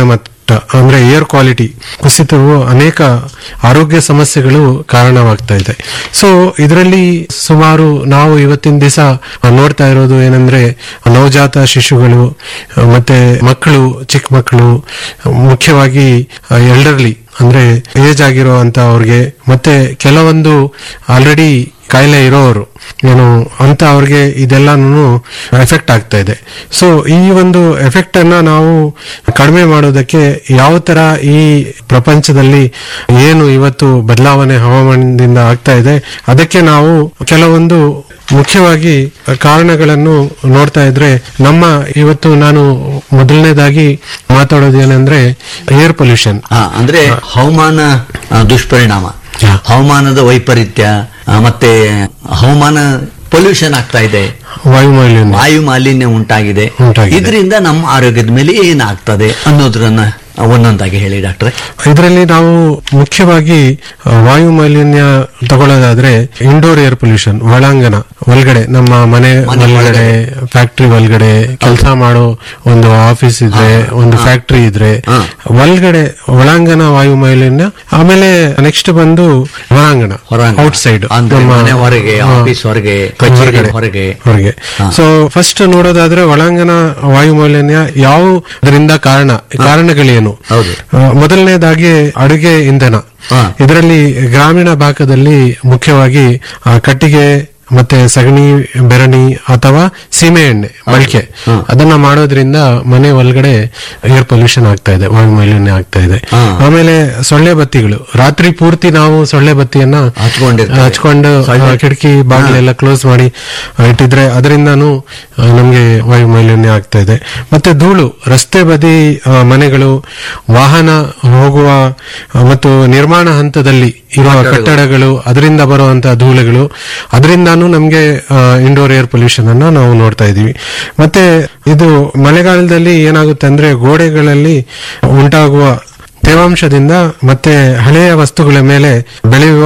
ಅಂದ್ರೆ ಏರ್ ಕ್ವಾಲಿಟಿ ಕುಸಿತವು ಅನೇಕ ಆರೋಗ್ಯ ಸಮಸ್ಯೆಗಳು ಕಾರಣವಾಗ್ತಾ ಇದೆ ಸೊ ಇದರಲ್ಲಿ ಸುಮಾರು ನಾವು ಇವತ್ತಿನ ದಿವಸ ನೋಡ್ತಾ ಇರೋದು ಏನಂದ್ರೆ ನವಜಾತ ಶಿಶುಗಳು ಆ, ಮತ್ತೆ ಮಕ್ಕಳು ಚಿಕ್ಕ ಮಕ್ಕಳು ಮುಖ್ಯವಾಗಿ ಎಲ್ಡರ್ಲಿ ಅಂದ್ರೆ ಏಜ್ ಆಗಿರುವಂತ ಅವ್ರಿಗೆ ಮತ್ತೆ ಕೆಲವೊಂದು ಆಲ್ರೆಡಿ ಕಾಯಿಲೆ ಇರೋರು ಏನು ಅಂತ ಅವ್ರಿಗೆ ಇದೆಲ್ಲಾನು ಎಫೆಕ್ಟ್ ಆಗ್ತಾ ಇದೆ ಸೊ ಈ ಒಂದು ಎಫೆಕ್ಟ್ ಅನ್ನ ನಾವು ಕಡಿಮೆ ಮಾಡೋದಕ್ಕೆ ಯಾವ ತರ ಈ ಪ್ರಪಂಚದಲ್ಲಿ ಏನು ಇವತ್ತು ಬದಲಾವಣೆ ಹವಾಮಾನದಿಂದ ಆಗ್ತಾ ಇದೆ ಅದಕ್ಕೆ ನಾವು ಕೆಲವೊಂದು ಮುಖ್ಯವಾಗಿ ಕಾರಣಗಳನ್ನು ನೋಡ್ತಾ ಇದ್ರೆ ನಮ್ಮ ಇವತ್ತು ನಾನು ಮೊದಲನೇದಾಗಿ ಮಾತಾಡೋದು ಏನಂದ್ರೆ ಏರ್ ಪೊಲ್ಯೂಷನ್ ಹಾ ಅಂದ್ರೆ ಹವಾಮಾನ ಆ, ದುಷ್ಪರಿಣಾಮ ಯಾ. ಹವಾಮಾನದ ವೈಪರೀತ್ಯ ಆ, ಮತ್ತೆ ಹವಾಮಾನ ಪೊಲ್ಯೂಷನ್ ಆಗ್ತಾ ಇದೆ ವಾಯು ಮಾಲಿನ್ಯ ವಾಯು ಮಾಲಿನ್ಯ ಉಂಟಾಗಿದೆ ಉಂಟಾಗಿದೆ. ಇದರಿಂದ ನಮ್ಮ ಆರೋಗ್ಯದ ಮೇಲೆ ಏನಾಗ್ತದೆ ಅನ್ನೋದ್ರನ್ನ ಒಂದೊಂದಾಗಿ ಹೇಳಿ ಡಾಕ್ಟ್ರೆ ಇದರಲ್ಲಿ ನಾವು ಮುಖ್ಯವಾಗಿ ಆ, ವಾಯು ಮಾಲಿನ್ಯ ತಗೊಳ್ಳೋದಾದ್ರೆ ಇಂಡೋರ್ ಏರ್ ಪೊಲ್ಯೂಷನ್ ಒಳಾಂಗಣ ಒಳಗಡೆ ನಮ್ಮ ಮನೆ ಮನೆ ಒಳಗಡೆ ಫ್ಯಾಕ್ಟ್ರಿ ಒಳಗಡೆ ಕೆಲಸ ಮಾಡೋ ಒಂದು ಆಫೀಸ್ ಇದ್ರೆ ಒಂದು ಫ್ಯಾಕ್ಟ್ರಿ ಇದ್ರೆ ಹಾ. ಒಳಗಡೆ ಒಳಾಂಗಣ ವಾಯು ಮಾಲಿನ್ಯ ಆಮೇಲೆ ನೆಕ್ಸ್ಟ್ ಬಂದು ಹೊರಾಂಗಣ ಹೊರಾಂಗಣ. ಔಟ್ ಸೈಡ್ ಅಂದ್ರೆ ಮನೆ ಹೊರಗೆ, ಆಫೀಸ್ ಹೊರಗೆ, ಕಚೇರಿ ಹೊರಗೆ. ಹೊರಗೆ ಹಾ. ಸೊ ಫಸ್ಟ್ ನೋಡೋದಾದ್ರೆ ಒಳಾಂಗಣ ವಾಯು ಮಾಲಿನ್ಯ ಯಾವುದರಿಂದ ಕಾರಣ ಕಾರಣಗಳೇನು ಹೌದು. ಆ, ಮೊದಲನೇದಾಗಿ ಅಡುಗೆ ಇಂಧನ ಹಾ. ಇದರಲ್ಲಿ ಗ್ರಾಮೀಣ ಭಾಗದಲ್ಲಿ ಮುಖ್ಯವಾಗಿ ಆ, ಕಟ್ಟಿಗೆ ಮತ್ತೆ ಸಗಣಿ ಬೆರಣಿ ಅಥವಾ ಸೀಮೆ ಎಣ್ಣೆ ಬಳಕೆ ಹಾ. ಅದನ್ನ ಮಾಡೋದ್ರಿಂದ ಮನೆ ಒಳಗಡೆ ಏರ್ ಪೊಲ್ಯೂಷನ್ ಆಗ್ತಾ ಇದೆ ವಾಯು ಮಾಲಿನ್ಯ ಆಗ್ತಾ ಇದೆ ಹಾ. ಆಮೇಲೆ ಸೊಳ್ಳೆ ಬತ್ತಿಗಳು ರಾತ್ರಿ ಪೂರ್ತಿ ನಾವು ಸೊಳ್ಳೆ ಬತ್ತಿಯನ್ನ ಹಚ್ಕೊಂಡಿರ್ತೇವೆ. ಹಚ್ಕೊಂಡು ಸೊಳ್ಳೆ- ಆ, ಕಿಟಕಿ ಬಾಗಿಲೆಲ್ಲ ಕ್ಲೋಸ್ ಮಾಡಿ ಆ, ಇಟ್ಟಿದ್ರೆ ಅದರಿಂದಾನು ಆ, ನಮ್ಗೆ ವಾಯು ಮಾಲಿನ್ಯ ಆಗ್ತಾ ಇದೆ ಮತ್ತೆ ಧೂಳು ರಸ್ತೆ ಬದಿ ಆ, ಮನೆಗಳು ವಾಹನ ಹೋಗುವ ಆ, ಮತ್ತು ನಿರ್ಮಾಣ ಹಂತದಲ್ಲಿ ಇರುವ ಕಟ್ಟಡಗಳು. ಕಟ್ಟಡಗಳು ಅದರಿಂದ ಬರುವಂತಹ ಧೂಳುಗಳು ಅದರಿಂದಾನು ನಮ್ಗೆ ಇಂಡೋರ್ ಏರ್ ಪೊಲ್ಯೂಷನ್ ಅನ್ನ ನಾವು ನೋಡ್ತಾ ಇದೀವಿ ಮತ್ತೆ ಇದು ಮಳೆಗಾಲದಲ್ಲಿ ಏನಾಗುತ್ತೆ ಅಂದ್ರೆ ಗೋಡೆಗಳಲ್ಲಿ ಉಂಟಾಗುವ ತೇವಾಂಶದಿಂದ ಮತ್ತೆ ಹಳೆಯ ವಸ್ತುಗಳ ಮೇಲೆ ಬೆಳೆಯುವ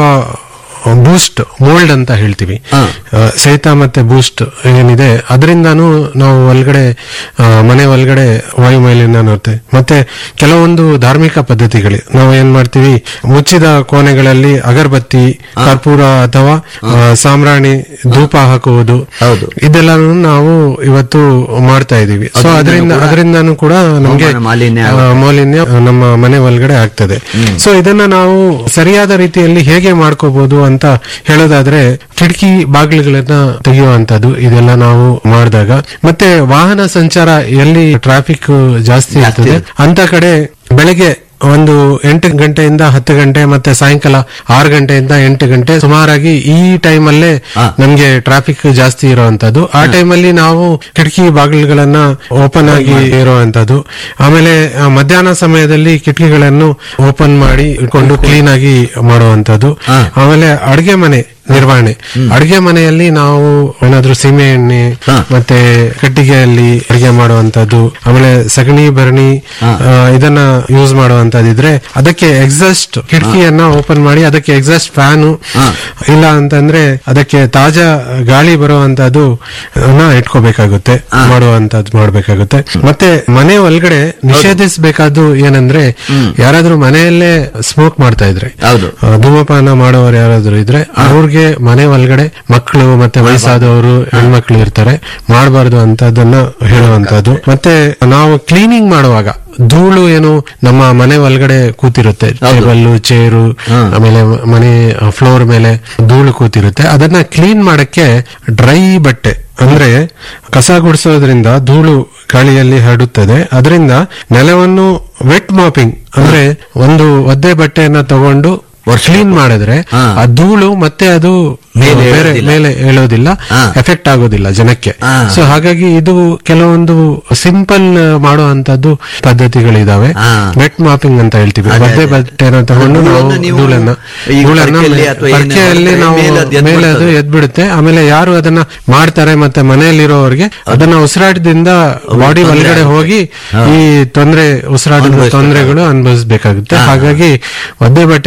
ಬೂಸ್ಟ್ ಮೋಲ್ಡ್ ಅಂತ ಹೇಳ್ತೀವಿ ಹಾ. ಆ, ಸಹಿತ ಮತ್ತೆ ಬೂಸ್ಟ್ ಏನಿದೆ ಅದರಿಂದಾನು ನಾವು ಒಳಗಡೆ ಆ, ಮನೆ ಒಳಗಡೆ ವಾಯು ಮಾಲಿನ್ಯ ನೋಡ್ತೇವೆ ಮತ್ತೆ ಕೆಲವೊಂದು ಧಾರ್ಮಿಕ ಪದ್ಧತಿಗಳು ನಾವು ಏನ್ ಮಾಡ್ತೀವಿ ಮುಚ್ಚಿದ ಕೋಣೆಗಳಲ್ಲಿ ಅಗರಬತ್ತಿ ಕರ್ಪೂರ ಅಥವಾ ಆ, ಸಾಂಬ್ರಾಣಿ ಧೂಪ ಹಾಕುವುದು ಹೌದು. ಇದೆಲ್ಲನೂ ನಾವು ಇವತ್ತು ಮಾಡ್ತಾ ಇದೀವಿ ಸೊ ಅದ್ರಿಂದನೂ ಅದರಿಂದ ಕೂಡ ಅದರಿಂದಾನು ಕೂಡ ನಮ್ಗೆ ಹವಾಮಾನ ಮಾಲಿನ್ಯ ಆ, ಮಾಲಿನ್ಯ ನಮ್ಮ ಮನೆ ಒಳಗಡೆ ಆಗ್ತದೆ ಸೊ ಇದನ್ನ ನಾವು ಸರಿಯಾದ ರೀತಿಯಲ್ಲಿ ಹೇಗೆ ಮಾಡ್ಕೋಬಹುದು ಅಂತ ಹೇಳೋದಾದ್ರೆ ಕಿಟಕಿ ಬಾಗಿಲುಗಳನ್ನ ತೆಗೆಯುವಂತದ್ದು ಇದೆಲ್ಲ ನಾವು ಮಾಡಿದಾಗ ಮತ್ತೆ ವಾಹನ ಸಂಚಾರ ಎಲ್ಲಿ ಟ್ರಾಫಿಕ್ ಜಾಸ್ತಿ ಜಾಸ್ತಿ ಇರ್ತದೆ ಅಂತ ಕಡೆ ಬೆಳಗ್ಗೆ ಒಂದು ಎಂಟು ಗಂಟೆಯಿಂದ ಹತ್ತು ಗಂಟೆ ಮತ್ತೆ ಸಾಯಂಕಾಲ ಆರು ಗಂಟೆಯಿಂದ ಎಂಟು ಗಂಟೆ ಸುಮಾರಾಗಿ ಈ ಟೈಮಲ್ಲೇ ಹಾ. ನಮ್ಗೆ ಟ್ರಾಫಿಕ್ ಜಾಸ್ತಿ ಇರುವಂತದ್ದು ಆ ಟೈಮಲ್ಲಿ ನಾವು ಕಿಟಕಿ ಬಾಗಿಲುಗಳನ್ನ ಓಪನ್ ಆಗಿ ಇರುವಂತದ್ದು ಆಮೇಲೆ ಆ, ಮಧ್ಯಾಹ್ನ ಸಮಯದಲ್ಲಿ ಕಿಟಕಿಗಳನ್ನು ಓಪನ್ ಮಾಡಿ ಇಟ್ಕೊಂಡು ಕ್ಲೀನ್ ಆಗಿ ಮಾಡುವಂತದ್ದು ಹಾ. ಆಮೇಲೆ ಅಡುಗೆ ಮನೆ ನಿರ್ವಹಣೆ ಅಡುಗೆ ಮನೆಯಲ್ಲಿ ನಾವು ಏನಾದ್ರೂ ಸೀಮೆ ಎಣ್ಣೆ ಹಾ. ಮತ್ತೆ ಕಟ್ಟಿಗೆಯಲ್ಲಿ ಅಡುಗೆ ಮಾಡುವಂತದ್ದು ಆಮೇಲೆ ಸಗಣಿ ಭರಣಿ ಹಾ. ಆ, ಇದನ್ನ ಯೂಸ್ ಮಾಡುವಂತದಿದ್ರೆ ಅದಕ್ಕೆ ಎಕ್ಸಾಸ್ಟ್ ಕಿಟಕಿಯನ್ನ ಓಪನ್ ಮಾಡಿ ಅದಕ್ಕೆ ಎಕ್ಸಾಸ್ಟ್ ಫ್ಯಾನು ಹಾ. ಇಲ್ಲ ಅಂತಂದ್ರೆ ಅದಕ್ಕೆ ತಾಜಾ ಗಾಳಿ ಬರುವಂತದ್ದು ಇಟ್ಕೋಬೇಕಾಗುತ್ತೆ ಹಾ. ಮಾಡುವಂತದ್ದು ಮಾಡ್ಬೇಕಾಗುತ್ತೆ ಮತ್ತೆ ಮನೆ ಒಳಗಡೆ ನಿಷೇಧಿಸಬೇಕಾದ್ದು ಏನಂದ್ರೆ ಯಾರಾದ್ರೂ ಮನೆಯಲ್ಲೇ ಸ್ಮೋಕ್ ಮಾಡ್ತಾ ಇದ್ರೆ ಹೌದು. ಆ, ಧೂಮಪಾನ ಮಾಡೋರು ಯಾರಾದ್ರೂ ಇದ್ರೆ ಅವ್ರಿಗೆ ಮನೆ ಒಳಗಡೆ ಮಕ್ಕಳು ಮತ್ತೆ ವಯಸ್ಸಾದವರು ಹೆಣ್ಮಕ್ಳು ಇರ್ತಾರೆ ಮಾಡಬಾರ್ದು ಅಂತದನ್ನ ಹೇಳುವಂತದ್ದು ಮತ್ತೆ ನಾವು ಕ್ಲೀನಿಂಗ್ ಮಾಡುವಾಗ ಧೂಳು ಏನು ನಮ್ಮ ಮನೆ ಒಳಗಡೆ ಕೂತಿರುತ್ತೆ ಹೌದು. ಟೇಬಲ್ ಚೇರು ಹಾ. ಆಮೇಲೆ ಮನೆ ಫ್ಲೋರ್ ಮೇಲೆ ಧೂಳು ಕೂತಿರುತ್ತೆ ಅದನ್ನ ಕ್ಲೀನ್ ಮಾಡಕ್ಕೆ ಡ್ರೈ ಬಟ್ಟೆ ಅಂದ್ರೆ ಕಸ ಗುಡಿಸೋದ್ರಿಂದ ಧೂಳು ಗಾಳಿಯಲ್ಲಿ ಹರಡುತ್ತದೆ ಅದರಿಂದ ನೆಲವನ್ನು ವೆಟ್ ಮಾಪಿಂಗ್ ಅಂದ್ರೆ ಒಂದು ಒದ್ದೆ ಬಟ್ಟೆಯನ್ನ ತಗೊಂಡು ಕ್ಲೀನ್ ಮಾಡಿದ್ರೆ ಹಾ. ಆ ಧೂಳು ಮತ್ತೆ ಅದು ಮೇಲೆ ಬೇರೆ ಏಳೋದಿಲ್ಲ. ಮೇಲೆ ಹೇಳೋದಿಲ್ಲ ಹಾ. ಎಫೆಕ್ಟ್ ಆಗೋದಿಲ್ಲ ಜನಕ್ಕೆ ಹಾ. ಸೊ ಹಾಗಾಗಿ ಇದು ಕೆಲವೊಂದು ಸಿಂಪಲ್ ಮಾಡುವಂತದ್ದು ಪದ್ಧತಿಗಳಿದಾವೆ ಹಾ. ವೆಟ್ ಮಾಪಿಂಗ್ ಅಂತ ಹೇಳ್ತೀವಿ ಅದೇ, ಒದ್ದೆ ಅದೇ. ಬಟ್ಟೆನ ತಗೊಂಡು ನಾವು ಧೂಳನ್ನು ನೀವು ಧೂಳನ್ನ ಈಗ ಧೂಳನ್ನ ಪರ್ಕೆಯಲ್ಲಿ ಮೇ- ಅಥವಾ ಏನು ಪರ್ಕೆಯಲ್ಲಿ ಮಾಡ್ತಾರೆ, ನಾವು ಮೇಲೆ ಅದು ಎದ್ದು ಮೇಲೆ ಅದು ಬಿಡ್ತದೆ. ಎದ್ಬಿಡುತ್ತೆ ಆಮೇಲೆ ಯಾರು ಅದನ್ನ ಮಾಡ್ತಾರೆ ಮತ್ತೆ ಮನೆಯಲ್ಲಿರೋರಿಗೆ ಅದನ್ನ ಉಸಿರಾಟದಿಂದ ಬಾಡಿ ತೊಂದ್ರೆ ಒಳಗಡೆ ಆಗುತ್ತೆ. ಹೋಗಿ ಹಾ. ಈ ತೊಂದರೆ ಉಸಿರಾಟದ ಅನುಭವಿಸ್ಬೇಕಾಗುತ್ತೆ. ತೊಂದರೆಗಳು ಅನುಭವಿಸಬೇಕಾಗುತ್ತೆ ಹಾ. ಹಾಗಾಗಿ ಒದ್ದೆ ಬಟ್ಟೆಯನ್ನ ತಗೊಂಡು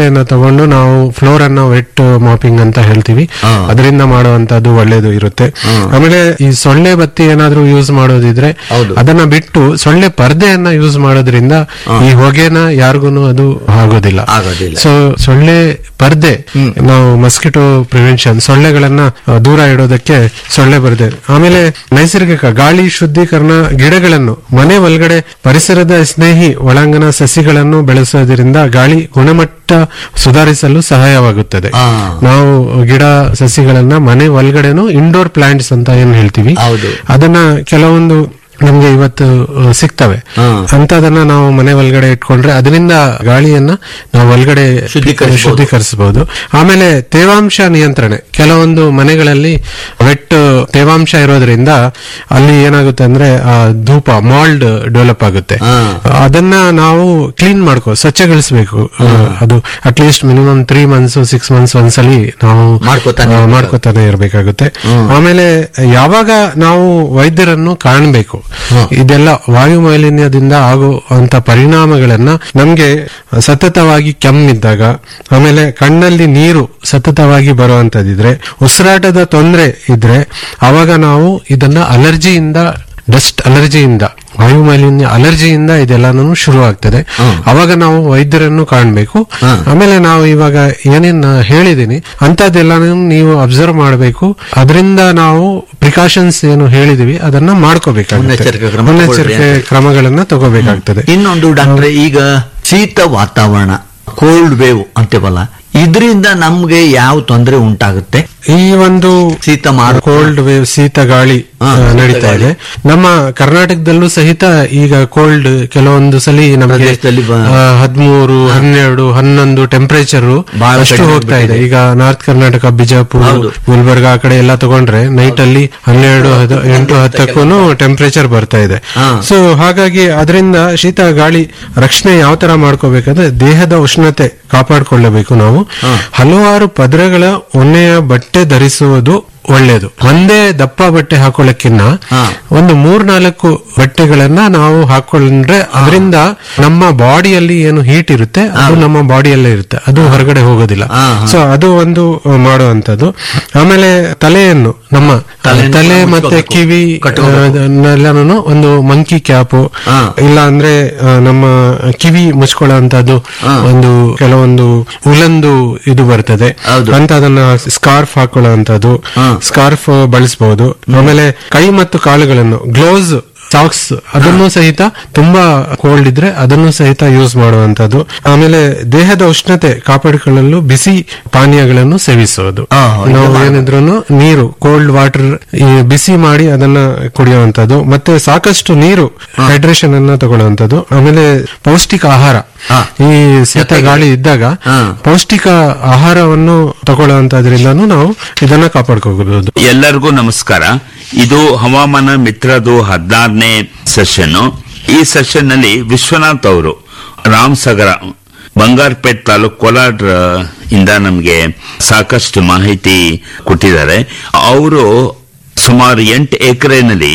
ತಗೊಂಡು ನಾವು ಫ್ಲೋರ್ ಅನ್ನ ವೆಟ್ ಮಾಪಿಂಗ್ ಅಂತ ಹೇಳ್ತೀವಿ ಹಾ. ಅದರಿಂದ ಮಾಡುವಂತದ್ದು ಒಳ್ಳೇದು ಇರುತ್ತೆ ಆಮೇಲೆ ಈ ಸೊಳ್ಳೆ ಬತ್ತಿ ಏನಾದ್ರೂ ಯೂಸ್ ಮಾಡೋದಿದ್ರೆ ಹೌದು. ಅದನ್ನ ಬಿಟ್ಟು ಸೊಳ್ಳೆ ಪರ್ದೆಯನ್ನ ಯೂಸ್ ಮಾಡೋದ್ರಿಂದ ಈ ಹೊಗೆನ ಯಾರಿಗೂ ಅದು ಆಗೋದಿಲ್ಲ ಆಗೋದಿಲ್ಲ. ಸೊ ಸೊಳ್ಳೆ ಪರ್ದೆ ನಾವು ಮಸ್ಕಿಟೋ ಪ್ರಿವೆನ್ಷನ್ ಸೊಳ್ಳೆಗಳನ್ನ ಆ, ದೂರ ಇಡೋದಕ್ಕೆ ಸೊಳ್ಳೆ ಪರ್ದೆ ಆಮೇಲೆ ನೈಸರ್ಗಿಕ ಗಾಳಿ ಶುದ್ಧೀಕರಣ ಗಿಡಗಳನ್ನು ಮನೆ ಒಳಗಡೆ ಪರಿಸರದ ಸ್ನೇಹಿ ಒಳಾಂಗಣ ಸಸಿಗಳನ್ನು ಬೆಳೆಸೋದ್ರಿಂದ ಗಾಳಿ ಗುಣಮಟ್ಟ ಸುಧಾರಿಸಲು ಸಹಾಯವಾಗುತ್ತದೆ ಆ. ನಾವು ಗಿಡ ಸಸಿಗಳನ್ನ ಮನೆ ಒಳಗಡೆನು ಇಂಡೋರ್ ಪ್ಲಾಂಟ್ಸ್ ಅಂತ ಏನ್ ಹೇಳ್ತೀವಿ ಹೌದು. ಅದನ್ನ ಕೆಲವೊಂದು ನಮ್ಗೆ ಇವತ್ತು ಆ, ಸಿಗ್ತವೆ ಹಾ. ಅಂತದನ್ನ ನಾವು ಮನೆ ಒಳಗಡೆ ಇಟ್ಕೊಂಡ್ರೆ ಅದರಿಂದ ಗಾಳಿಯನ್ನ ನಾವು ಒಳಗಡೆ ಶುದ್ಧೀಕರಿಸ್ಬೋದು. ಶುದ್ಧೀಕರಿಸಬಹುದು ಆಮೇಲೆ ತೇವಾಂಶ ನಿಯಂತ್ರಣೆ ಕೆಲವೊಂದು ಮನೆಗಳಲ್ಲಿ ವೆಟ್ ತೇವಾಂಶ ಇರೋದ್ರಿಂದ ಅಲ್ಲಿ ಏನಾಗುತ್ತೆ ಅಂದ್ರೆ ಆ ಧೂಪ ಮಾಲ್ಡ್ ಡೆವಲಪ್ ಆಗುತ್ತೆ ಹಾ. ಅದನ್ನ ನಾವು ಕ್ಲೀನ್ ಮಾಡ್ಕೋ ಸ್ವಚ್ಛಗೊಳಿಸಬೇಕು ಅದು at least minimum three months six months ಒಂದ್ಸಲಿ ನಾವು ಮಾಡ್ಕೊತಾನೆ ಆ, ಇರ್ಬೇಕು. ಮಾಡ್ಕೊತಾನೆ ಇರಬೇಕಾಗುತ್ತೆ ಆಮೇಲೆ ಯಾವಾಗ ನಾವು ವೈದ್ಯರನ್ನು ಕಾಣಬೇಕು ಇದೆಲ್ಲ ವಾಯು ಮಾಲಿನ್ಯದಿಂದ ಆಗುವಂತ ಪರಿಣಾಮಗಳನ್ನ ನಮ್ಗೆ ಸತತವಾಗಿ ಕೆಮ್ಮಿದ್ದಾಗ ಆಮೇಲೆ ಕಣ್ಣಲ್ಲಿ ನೀರು ಸತತವಾಗಿ ಬರುವಂತದಿದ್ರೆ ಉಸಿರಾಟದ ತೊಂದರೆ ಇದ್ರೆ ಅವಾಗ ನಾವು ಇದನ್ನ ಅಲರ್ಜಿಯಿಂದ ಡಸ್ಟ್ ಅಲರ್ಜಿಯಿಂದ ವಾಯು ಮಾಲಿನ್ಯ ಅಲರ್ಜಿಯಿಂದ ಇದೆಲ್ಲಾನು ಶುರು ಆಗ್ತದೆ ಅವಾಗ ನಾವು ವೈದ್ಯರನ್ನು ಕಾಣಬೇಕು ಆಮೇಲೆ ನಾವು ಇವಾಗ ಏನೇನ್ ಹೇಳಿದೀನಿ ಅಂತದೆಲ್ಲಾನು ನೀವು ಅಬ್ಸರ್ವ್ ಮಾಡಬೇಕು ಅದರಿಂದ ನಾವು ಪ್ರಿಕಾಷನ್ಸ್ ಏನು ಹೇಳಿದೀವಿ ಅದನ್ನ ಮಾಡ್ಕೋಬೇಕಾಗುತ್ತೆ ಮುನ್ನೆಚ್ಚರಿಕೆ ಕ್ರಮ ಮುನ್ನೆಚ್ಚರಿಕೆ ತಗೊಳ್ರಿ ಅಂತ. ಕ್ರಮಗಳನ್ನ ತಗೋಬೇಕಾಗ್ತದೆ ಇನ್ನೊಂದು ಡಾಕ್ಟ್ರೆ ಈಗ ಶೀತ ವಾತಾವರಣ ಕೋಲ್ಡ್ ವೇವ್ ಅಂತೇವಲ್ಲ ಇದರಿಂದ ನಮ್ಗೆ ಯಾವ ತೊಂದರೆ ಉಂಟಾಗುತ್ತೆ ಈ ಒಂದು ಶೀತ ಮಾರು ಕೋಲ್ಡ್ ವೇವ್ ಶೀತ ಗಾಳಿ ಹಾ, ಆ, ಶೀತ ನಡೀತಾ ಗಾಳಿ. ಇದೆ ನಮ್ಮ ಕರ್ನಾಟಕದಲ್ಲೂ ಸಹಿತ ಈಗ ಕೋಲ್ಡ್ ಕೆಲವೊಂದು ಸಲಿ ನಮಗೆ ಪ್ರದೇಶದಲ್ಲಿ ಬ- ಹದಿಮೂರು ಹನ್ನೆರಡು ಹನ್ನೊಂದು ಟೆಂಪರೇಚರ್ ಬಹಳ ಅಷ್ಟು ಕಡಿಮೆ ಹೋಗ್ತಾ ಇದೆ ಆಗ್ಬಿಟ್ಟಿದೆ. ಈಗ ನಾರ್ತ್ ಕರ್ನಾಟಕ ಬಿಜಾಪುರ ಹೌದು. ಗುಲ್ಬರ್ಗ ಆ ಕಡೆ ಎಲ್ಲ ತಗೊಂಡ್ರೆ ನೈಟ್ ಅಲ್ಲಿ ಹನ್ನೆರಡು ಹದ- ಎಂಟು ಹತ್ತಕ್ಕೂ ಟೆಂಪರೇಚರ್ ಬರ್ತಾ ಇದೆ ಹಾ. ಸೊ ಹಾಗಾಗಿ ಅದರಿಂದ ಶೀತ ಗಾಳಿ ರಕ್ಷಣೆ ಯಾವ ತರ ಮಾಡ್ಕೋಬೇಕಂದ್ರೆ ದೇಹದ ಉಷ್ಣತೆ ಕಾಪಾಡಿಕೊಳ್ಳಬೇಕು ನಾವು ಹಲವಾರು ಪದರಗಳ ಒನ್ನೆಯ ಬಟ್ಟೆ ಧರಿಸುವುದು ಒಳ್ಳೆಯದು ಒಂದೇ ದಪ್ಪ ಬಟ್ಟೆ ಹಾಕೊಳ್ಳಕ್ಕಿನ್ನ ಹಾ. ಒಂದು ಮೂರ್ನಾಲ್ಕು ಬಟ್ಟೆಗಳನ್ನ ನಾವು ಹಾಕೊಂಡ್ರೆ ಅದರಿಂದ ನಮ್ಮ ಬಾಡಿಯಲ್ಲಿ ಏನು ಹೀಟ್ ಇರುತ್ತೆ ಅದು ನಮ್ಮ ಬಾಡಿಯಲ್ಲೇ ಇರುತ್ತೆ ಅದು ಹೊರಗಡೆ ಹೋಗೋದಿಲ್ಲ ಹಾ, ಹಾ. ಸೊ ಅದು ಒಂದು ಆ, ಮಾಡುವಂತದ್ದು ಆಮೇಲೆ ತಲೆಯನ್ನು ನಮ್ಮ ತಲೆಯನ್ನು ತಲೆ ಮತ್ತೆ ಮುಚ್ಕೋಬೇಕು. ಕಿವಿ ಕಟ್ಕೋಬೇಕು. ಎಲ್ಲಾನು ಒಂದು ಮಂಕಿ ಕ್ಯಾಪು ಹಾ. ಇಲ್ಲ ಅಂದ್ರೆ ಆ, ನಮ್ಮ ಕಿವಿ ಮುಚ್ಕೊಳ್ಳುವಂತದ್ದು ಹಾ. ಒಂದು ಕೆಲವೊಂದು ಉಲಂದು ಇದು ಬರ್ತದೆ ಹೌದು. ಅಂತ ಅದನ್ನ ಸ್ಕಾರ್ಫ್ ಹಾಕೊಳ್ಳುವಂತದ್ದು ಹಾ. ಸ್ಕಾರ್ಫ್ ಬಳಸಬಹುದು ಆಮೇಲೆ ಕೈ ಮತ್ತು ಕಾಲುಗಳನ್ನು ಗ್ಲೋಸ್ ಸಾಕ್ಸ್ ಅದನ್ನು ಸಹಿತ ತುಂಬಾ ಕೋಲ್ಡ್ ಇದ್ರೆ ಅದನ್ನು ಸಹಿತ ಯೂಸ್ ಮಾಡುವಂತದ್ದು ಆಮೇಲೆ ದೇಹದ ಉಷ್ಣತೆ ಕಾಪಾಡಿಕೊಳ್ಳಲು ಬಿಸಿ ಪಾನೀಯಗಳನ್ನು ಸೇವಿಸುವುದು ಆ, ಇದು ನಾವು ಮಾಡ್ಬೋದು. ಏನಿದ್ರು ನೀರು ಕೋಲ್ಡ್ ವಾಟರ್ ಬಿಸಿ ಮಾಡಿ ಅದನ್ನ ಕುಡಿಯುವಂತದ್ದು ಮತ್ತೆ ಸಾಕಷ್ಟು ನೀರು ಹೈಡ್ರೇಷನ್ ಅನ್ನ ತಗೊಳ್ಳುವಂತದ್ದು ಆಮೇಲೆ ಪೌಷ್ಟಿಕ ಆಹಾರ ಹಾ. ಈ ಶೀತ ಗಾಳಿ ಇದ್ದಾಗ ಹಾ. ಪೌಷ್ಟಿಕ ಆಹಾರವನ್ನು ತಗೊಳ್ಳುವಂತದ್ರಿಂದನೂ ನಾವು ಇದನ್ನ ಕಾಪಾಡ್ಕೋಬಹುದು ಎಲ್ಲರಿಗೂ ನಮಸ್ಕಾರ ಇದು ಹವಾಮಾನ ಮಿತ್ರದು ಹದಿನಾರನೇ ಸೆಷನ್ ಈ ಸೆಷನ್ ನಲ್ಲಿ ವಿಶ್ವನಾಥ್ ಅವರು ರಾಮಸಾಗರ ಬಂಗಾರಪೇಟ್ ತಾಲೂಕ್ ಕೋಲಾರ ಇಂದ ನಮಗೆ ಸಾಕಷ್ಟು ಮಾಹಿತಿ ಕೊಟ್ಟಿದ್ದಾರೆ ಅವರು ಸುಮಾರು ಎಂಟು ಎಕರೆನಲ್ಲಿ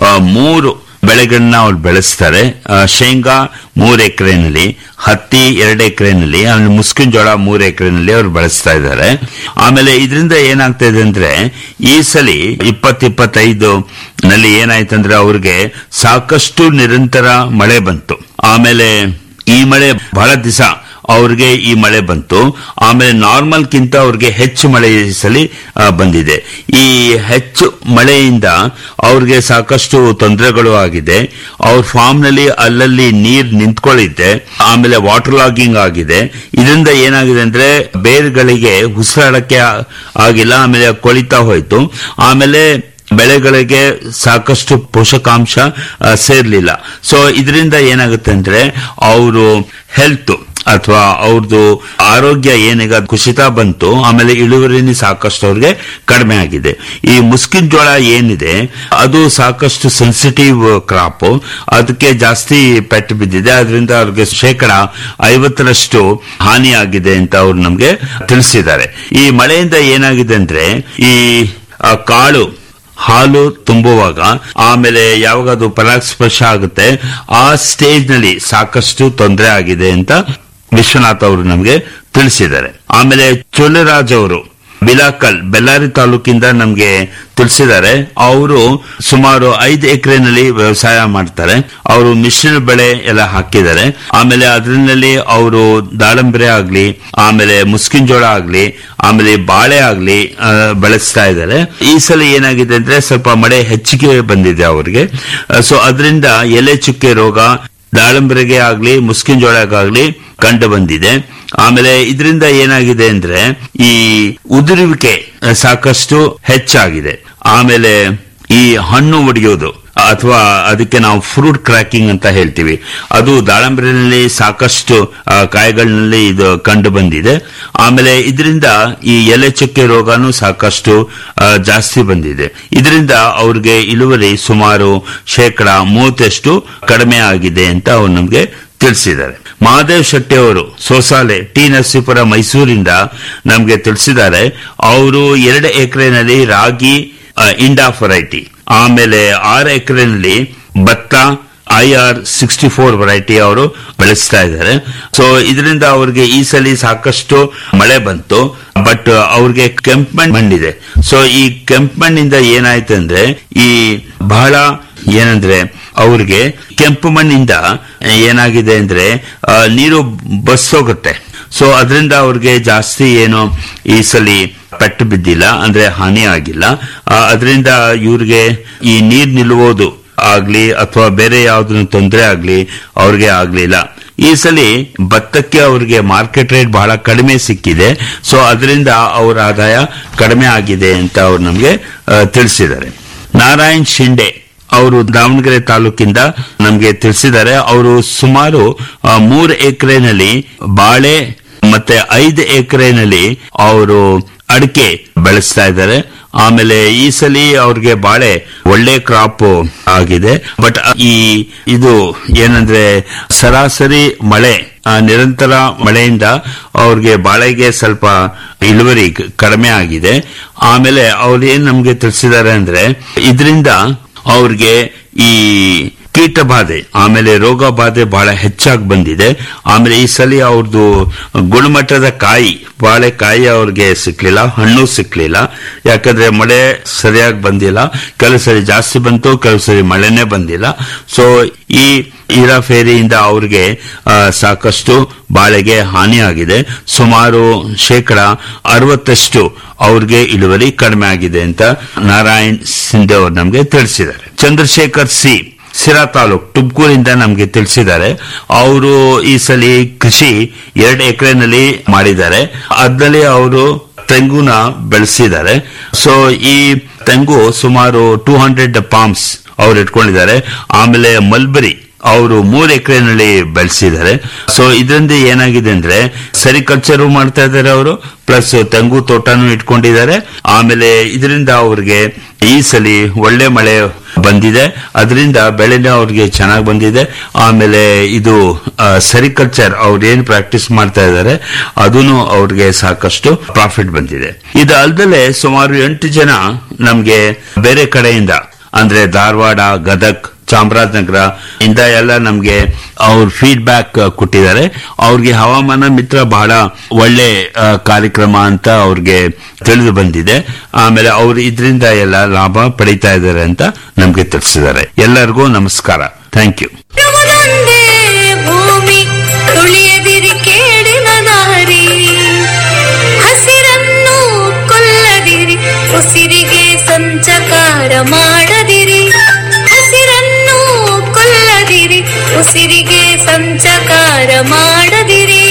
ಮೂರು ಬೆಳೆಗಳನ್ನ ಅವ್ರು ಬೆಳೆಸ್ತಾರೆ ಆ, ಶೇಂಗಾ ಮೂರು ಎಕರೆನಲ್ಲಿ ಹತ್ತಿ ಎರಡು ಎಕರೆನಲ್ಲಿ ಆಮೇಲೆ ಮುಸ್ಕಿನ ಜೋಳ ಮೂರು ಎಕರೆನಲ್ಲಿ ಅವ್ರು ಬೆಳೆಸ್ತಾ ಇದ್ದಾರೆ ಆಮೇಲೆ ಇದರಿಂದ ಏನಾಗ್ತಾ ಇದೆ ಅಂದ್ರೆ ಈ ಸಲಿ ಇಪ್ಪತ್ ಇಪ್ಪತ್ತೈದು ನಲ್ಲಿ ಏನಾಯ್ತಂದ್ರೆ ಅವ್ರಿಗೆ ಸಾಕಷ್ಟು ನಿರಂತರ ಮಳೆ ಬಂತು ಆಮೇಲೆ ಈ ಮಳೆ ಬಹಳ ದಿವಸ ಅವ್ರಿಗೆ ಈ ಮಳೆ ಬಂತು ಆಮೇಲೆ ನಾರ್ಮಲ್ ಕಿಂತ ಅವ್ರಿಗೆ ಹೆಚ್ಚು ಮಳೆ ಈ ಸಲಿ ಆ, ಬಂದಿದೆ ಈ ಹೆಚ್ಚು ಮಳೆಯಿಂದ ಅವ್ರಿಗೆ ಸಾಕಷ್ಟು ತೊಂದರೆಗಳು ಆಗಿದೆ ಅವ್ರ ಫಾರ್ಮ್ ನಲ್ಲಿ ಅಲ್ಲಲ್ಲಿ ನೀರ್ ನಿಂತ್ಕೊಳ್ಳಿದ್ದೆ ಆಮೇಲೆ ವಾಟರ್ ಲಾಗಿಂಗ್ ಆಗಿದೆ ಇದರಿಂದ ಏನಾಗಿದೆ ಅಂದ್ರೆ ಬೇರ್ಗಳಿಗೆ ಉಸಿರಾಡಕ್ಕೆ ಆ- ಆಗಿಲ್ಲ ಆಮೇಲೆ ಕೊಳಿತಾ ಹೋಯ್ತು ಆಮೇಲೆ ಬೆಳೆಗಳಿಗೆ ಸಾಕಷ್ಟು ಪೋಷಕಾಂಶ ಆ, ಸೇರ್ಲಿಲ್ಲ ಸೊ ಇದರಿಂದ ಏನಾಗುತ್ತೆ ಅಂದ್ರೆ ಅವರು ಹೆಲ್ತ್ ಅಥವಾ ಅವ್ರದ್ದು ಆರೋಗ್ಯ ಏನೀಗ ಕುಸಿತ ಬಂತು ಆಮೇಲೆ ಇಳುವರಿನಿ ಸಾಕಷ್ಟು ಅವ್ರಿಗೆ ಕಡಿಮೆ ಆಗಿದೆ ಈ ಮುಸ್ಕಿನ್ ಜೋಳ ಏನಿದೆ ಅದು ಸಾಕಷ್ಟು ಸೆನ್ಸಿಟಿವ್ ಕ್ರಾಪ್ ಅದಕ್ಕೆ ಜಾಸ್ತಿ ಪೆಟ್ಟು ಬಿದ್ದಿದೆ ಅದರಿಂದ ಅವ್ರಿಗೆ ಶೇಕಡ ಐವತ್ತರಷ್ಟು ಹಾನಿಯಾಗಿದೆ ಅಂತ ಅವ್ರು ನಮ್ಗೆ ತಿಳಿಸಿದ್ದಾರೆ ಈ ಮಳೆಯಿಂದ ಏನಾಗಿದೆ ಅಂದ್ರೆ ಈ ಆ, ಕಾಳು ಹಾಲು ತುಂಬುವಾಗ ಆಮೇಲೆ ಯಾವಾಗ ಅದು ಪರಾಗಸ್ಪರ್ಶ ಆಗುತ್ತೆ ಆ ಸ್ಟೇಜ್ ನಲ್ಲಿ ಸಾಕಷ್ಟು ತೊಂದರೆ ಆಗಿದೆ ಅಂತ ವಿಶ್ವನಾಥ್ ಅವರು ನಮಗೆ ತಿಳಿಸಿದ್ದಾರೆ ಆಮೇಲೆ ಚೋಳರಾಜ್ ಅವರು ಬಿಲಾಕಲ್ ಬೆಳ್ಳಾರಿ ತಾಲೂಕಿಂದ ನಮ್ಗೆ ತಿಳಿಸಿದ್ದಾರೆ ಅವರು ಸುಮಾರು ಐದು ಎಕರೆನಲ್ಲಿ ವ್ಯವಸಾಯ ಮಾಡ್ತಾರೆ ಅವರು ಮಿಶ್ರ ಬೆಳೆ ಎಲ್ಲ ಹಾಕಿದ್ದಾರೆ ಆಮೇಲೆ ಅದರಲ್ಲಿ ಅವರು ದಾಳಂಬರೆ ಆಗ್ಲಿ ಆಮೇಲೆ ಮುಸ್ಕಿನ್ ಜೋಳ ಆಗ್ಲಿ ಆಮೇಲೆ ಬಾಳೆ ಆಗ್ಲಿ ಆ, ಬೆಳೆಸ್ತಾ ಇದ್ದಾರೆ ಈ ಸಲ ಏನಾಗಿದೆ ಅಂದ್ರೆ ಸ್ವಲ್ಪ ಮಳೆ ಹೆಚ್ಚಿಗೆ ಬಂದಿದೆ ಅವ್ರಿಗೆ ಸೊ ಅದರಿಂದ ಎಲೆ ಚುಕ್ಕೆ ರೋಗ ದಾಳಂಬರೆಗೆ ಆಗ್ಲಿ ಮುಸ್ಕಿನ್ ಜೋಳಕ್ಕಾಗ್ಲಿ ಕಂಡು ಬಂದಿದೆ ಆಮೇಲೆ ಇದರಿಂದ ಏನಾಗಿದೆ ಅಂದ್ರೆ ಈ ಉದುರುವಿಕೆ ಸಾಕಷ್ಟು ಹೆಚ್ಚಾಗಿದೆ ಆಮೇಲೆ ಈ ಹಣ್ಣು ಒಡೆಯೋದು ಅಥವಾ ಅದಕ್ಕೆ ನಾವು ಫ್ರೂಟ್ ಕ್ರ್ಯಾಕಿಂಗ್ ಅಂತ ಹೇಳ್ತೀವಿ ಅದು ದಾಳಂಬರಿನಲ್ಲಿ ಸಾಕಷ್ಟು ಆ, ಕಾಯಿಗಳಲ್ಲಿ ಇದು ಕಂಡು ಬಂದಿದೆ ಆಮೇಲೆ ಇದರಿಂದ ಈ ಎಲೆ ಚುಕ್ಕೆ ರೋಗನೂ ಸಾಕಷ್ಟು ಆ, ಜಾಸ್ತಿ ಬಂದಿದೆ ಇದರಿಂದ ಅವ್ರಿಗೆ ಇಳುವರಿ ಸುಮಾರು ಶೇಕಡ ಮೂವತ್ತಷ್ಟು ಕಡಿಮೆ ಆಗಿದೆ ಅಂತ ಅವ್ರು ನಮ್ಗೆ ತಿಳಿಸಿದ್ದಾರೆ ಮಹಾದೇವ್ ಶೆಟ್ಟಿ ಅವರು ಸೋಸಾಲೆ ಟಿ ನರಸೀಪುರ ಮೈಸೂರಿಂದ ನಮ್ಗೆ ತಿಳಿಸಿದ್ದಾರೆ ಅವರು ಎರಡು ಎಕರೆನಲ್ಲಿ ರಾಗಿ ಆ, ಇಂಡಾ ವೆರೈಟಿ ಆಮೇಲೆ ಆರು ಎಕರೆನಲ್ಲಿ ಭತ್ತ I R sixty four variety ಅವರು ಬೆಳೆಸ್ತಾ ಇದ್ದಾರೆ ಸೊ ಇದರಿಂದ ಅವ್ರಿಗೆ ಈ ಸಲ ಸಾಕಷ್ಟು ಮಳೆ ಬಂತು ಬಟ್ ಅವ್ರಿಗೆ ಕೆಂಪು ಮಣ್ಣು ಮಣ್ಣಿದೆ ಸೊ ಈ ಕೆಂಪು ಮಣ್ಣಿಂದ ಏನಾಯ್ತು ಅಂದ್ರೆ ಈ ಬಹಳ ಏನಂದ್ರೆ ಅವ್ರಿಗೆ ಕೆಂಪು ಮಣ್ಣಿಂದ ಏನಾಗಿದೆ ಅಂದ್ರೆ ಆ, ನೀರು ಬಸ್ಸೋಗುತ್ತೆ ಸೊ ಅದರಿಂದ ಅವ್ರಿಗೆ ಜಾಸ್ತಿ ಏನು ಈ ಸಲ ಪೆಟ್ಟು ಬಿದ್ದಿಲ್ಲ ಅಂದ್ರೆ ಹಾನಿ ಆಗಿಲ್ಲ ಅದರಿಂದ ಇವ್ರಿಗೆ ಈ ನೀರ್ ನಿಲ್ಲುವುದು ಆಗ್ಲಿ ಅಥವಾ ಬೇರೆ ಯಾವ್ದನ್ನ ತೊಂದರೆ ಆಗ್ಲಿ ಅವ್ರಿಗೆ ಆಗ್ಲಿಲ್ಲ ಈ ಸಲ ಭತ್ತಕ್ಕೆ ಅವ್ರಿಗೆ ಮಾರ್ಕೆಟ್ ರೇಟ್ ಬಹಳ ಕಡಿಮೆ ಸಿಕ್ಕಿದೆ ಸೊ ಅದರಿಂದ ಅವ್ರ ಆದಾಯ ಕಡಿಮೆ ಆಗಿದೆ ಅಂತ ಅವ್ರು ನಮ್ಗೆ ಆ, ತಿಳಿಸಿದ್ದಾರೆ ನಾರಾಯಣ್ ಶಿಂಡೆ ಅವರು ದಾವಣಗೆರೆ ತಾಲೂಕಿಂದ ನಮ್ಗೆ ತಿಳಿಸಿದ್ದಾರೆ ಅವರು ಸುಮಾರು ಆ, ಮೂರು ಎಕರೆನಲ್ಲಿ ಬಾಳೆ ಮತ್ತೆ ಐದು ಎಕರೆನಲ್ಲಿ ಅವರು ಅಡಿಕೆ ಬೆಳೆಸ್ತಾ ಇದ್ದಾರೆ ಆಮೇಲೆ ಈ ಸಲ ಅವ್ರಿಗೆ ಬಾಳೆ ಒಳ್ಳೆ ಕ್ರಾಪ್ ಆಗಿದೆ ಬಟ್ ಈ ಇದು ಏನಂದ್ರೆ ಸರಾಸರಿ ಮಳೆ ಆ, ನಿರಂತರ ಮಳೆಯಿಂದ ಅವ್ರಿಗೆ ಬಾಳೆಗೆ ಸ್ವಲ್ಪ ಇಳುವರಿ ಕ- ಕಡಿಮೆ ಆಗಿದೆ ಆಮೇಲೆ ಅವ್ರು ಏನ್ ನಮ್ಗೆ ತಿಳಿಸಿದ್ದಾರೆ ಅಂದ್ರೆ ಇದರಿಂದ ಅವ್ರಿಗೆ ಈ ಕೀಟ ಬಾಧೆ ಆಮೇಲೆ ರೋಗ ಬಾಧೆ ಬಹಳ ಹೆಚ್ಚಾಗಿ ಬಂದಿದೆ ಆಮೇಲೆ ಈ ಸಲ ಅವ್ರದ್ದು ಗುಣಮಟ್ಟದ ಕಾಯಿ ಬಾಳೆಕಾಯಿ ಅವ್ರಿಗೆ ಸಿಕ್ಲಿಲ್ಲ ಹಣ್ಣು ಸಿಕ್ಲಿಲ್ಲ ಯಾಕಂದ್ರೆ ಮಳೆ ಸರಿಯಾಗಿ ಬಂದಿಲ್ಲ ಕೆಲವು ಸರಿ ಜಾಸ್ತಿ ಬಂತು ಕೆಲವು ಸರಿ ಮಳೆನೇ ಬಂದಿಲ್ಲ ಸೊ ಈ ಇರಾಫೇರಿಯಿಂದ ಅವ್ರಿಗೆ ಆ, ಸಾಕಷ್ಟು ಬಾಳೆಗೆ ಹಾನಿಯಾಗಿದೆ ಸುಮಾರು ಶೇಕಡ ಅರವತ್ತಷ್ಟು ಅವ್ರಿಗೆ ಇಳುವರಿ ಕಡಿಮೆ ಆಗಿದೆ ಅಂತ ನಾರಾಯಣ್ ಸಿಂಧೆ ಅವರು ನಮ್ಗೆ ತಿಳಿಸಿದ್ದಾರೆ ಚಂದ್ರಶೇಖರ್ ಸಿ ಸಿರಾ ತಾಲೂಕ್ ತುಮಕೂರಿಂದ ನಮ್ಗೆ ತಿಳಿಸಿದ್ದಾರೆ ಅವರು ಈ ಸಲ ಕೃಷಿ ಎರಡು ಎಕರೆನಲ್ಲಿ ಮಾಡಿದ್ದಾರೆ ಅದ್ರಲ್ಲಿ ಅವರು ತೆಂಗುನ ಬೆಳೆಸಿದ್ದಾರೆ ಸೊ ಈ ತೆಂಗು ಸುಮಾರು ಟೂ ಹಂಡ್ರೆಡ್ ಪಾಮ್ಸ್ ಅವ್ರು ಇಟ್ಕೊಂಡಿದ್ದಾರೆ ಆಮೇಲೆ ಮಲ್ಬರಿ ಅವರು ಮೂರು ಎಕರೆನಲ್ಲಿ ಬೆಳೆಸಿದ್ದಾರೆ ಸೊ ಇದರಿಂದ ಏನಾಗಿದೆ ಅಂದ್ರೆ ಸೆರಿಕಲ್ಚರು ಮಾಡ್ತಾ ಇದ್ದಾರೆ ಅವರು ಪ್ಲಸ್ ತೆಂಗು ತೋಟನೂ ಇಟ್ಕೊಂಡಿದ್ದಾರೆ ಆಮೇಲೆ ಇದರಿಂದ ಅವ್ರಿಗೆ ಈ ಸಲ ಒಳ್ಳೆ ಮಳೆ ಬಂದಿದೆ ಅದರಿಂದ ಬೆಳೆನ ಅವ್ರಿಗೆ ಚೆನ್ನಾಗಿ ಬಂದಿದೆ ಆಮೇಲೆ ಇದು ಸೆರಿಕಲ್ಚರ್ ಅವ್ರು ಏನ್ ಪ್ರಾಕ್ಟೀಸ್ ಮಾಡ್ತಾ ಇದ್ದಾರೆ ಅದನ್ನು ಅವ್ರಿಗೆ ಸಾಕಷ್ಟು ಪ್ರಾಫಿಟ್ ಬಂದಿದೆ ಇದು ಅಲ್ದಲೆ ಸುಮಾರು ಎಂಟು ಜನ ನಮ್ಗೆ ಬೇರೆ ಕಡೆಯಿಂದ ಅಂದ್ರೆ ಧಾರವಾಡ ಗದಗ್ ಚಾಮರಾಜನಗರ ಇಂದ ಎಲ್ಲ ನಮ್ಗೆ ಅವ್ರ ಫೀಡ್ಬ್ಯಾಕ್ ಕೊಟ್ಟಿದ್ದಾರೆ ಅವ್ರಿಗೆ ಹವಾಮಾನ ಮಿತ್ರ ಬಹಳ ಒಳ್ಳೆ ಆ, ಕಾರ್ಯಕ್ರಮ ಅಂತ ಅವ್ರಿಗೆ ತಿಳಿದು ಬಂದಿದೆ ಆಮೇಲೆ ಅವ್ರು ಇದರಿಂದ ಎಲ್ಲ ಲಾಭ ಪಡಿತಾ ಇದ್ದಾರೆ ಅಂತ ನಮ್ಗೆ ತಿಳಿಸಿದ್ದಾರೆ ಎಲ್ಲರಿಗೂ ನಮಸ್ಕಾರ ಥ್ಯಾಂಕ್ ಯು ಇರುವುದೊಂದೇ ಭೂಮಿ ತುಳಿಯದಿರಿ ಕೇಡಿನ ದಾರಿ ಹಸಿರನ್ನು ಕೊಲ್ಲದಿರಿ ಉಸಿರಿಗೆ ಸಂಚಕಾರ ಮಾಡದಿರಿ ಹಸಿರನ್ನು ಕೊಲ್ಲದಿರಿ ಉಸಿರಿಗೆ ಸಂಚಕಾರ ಮಾಡದಿರಿ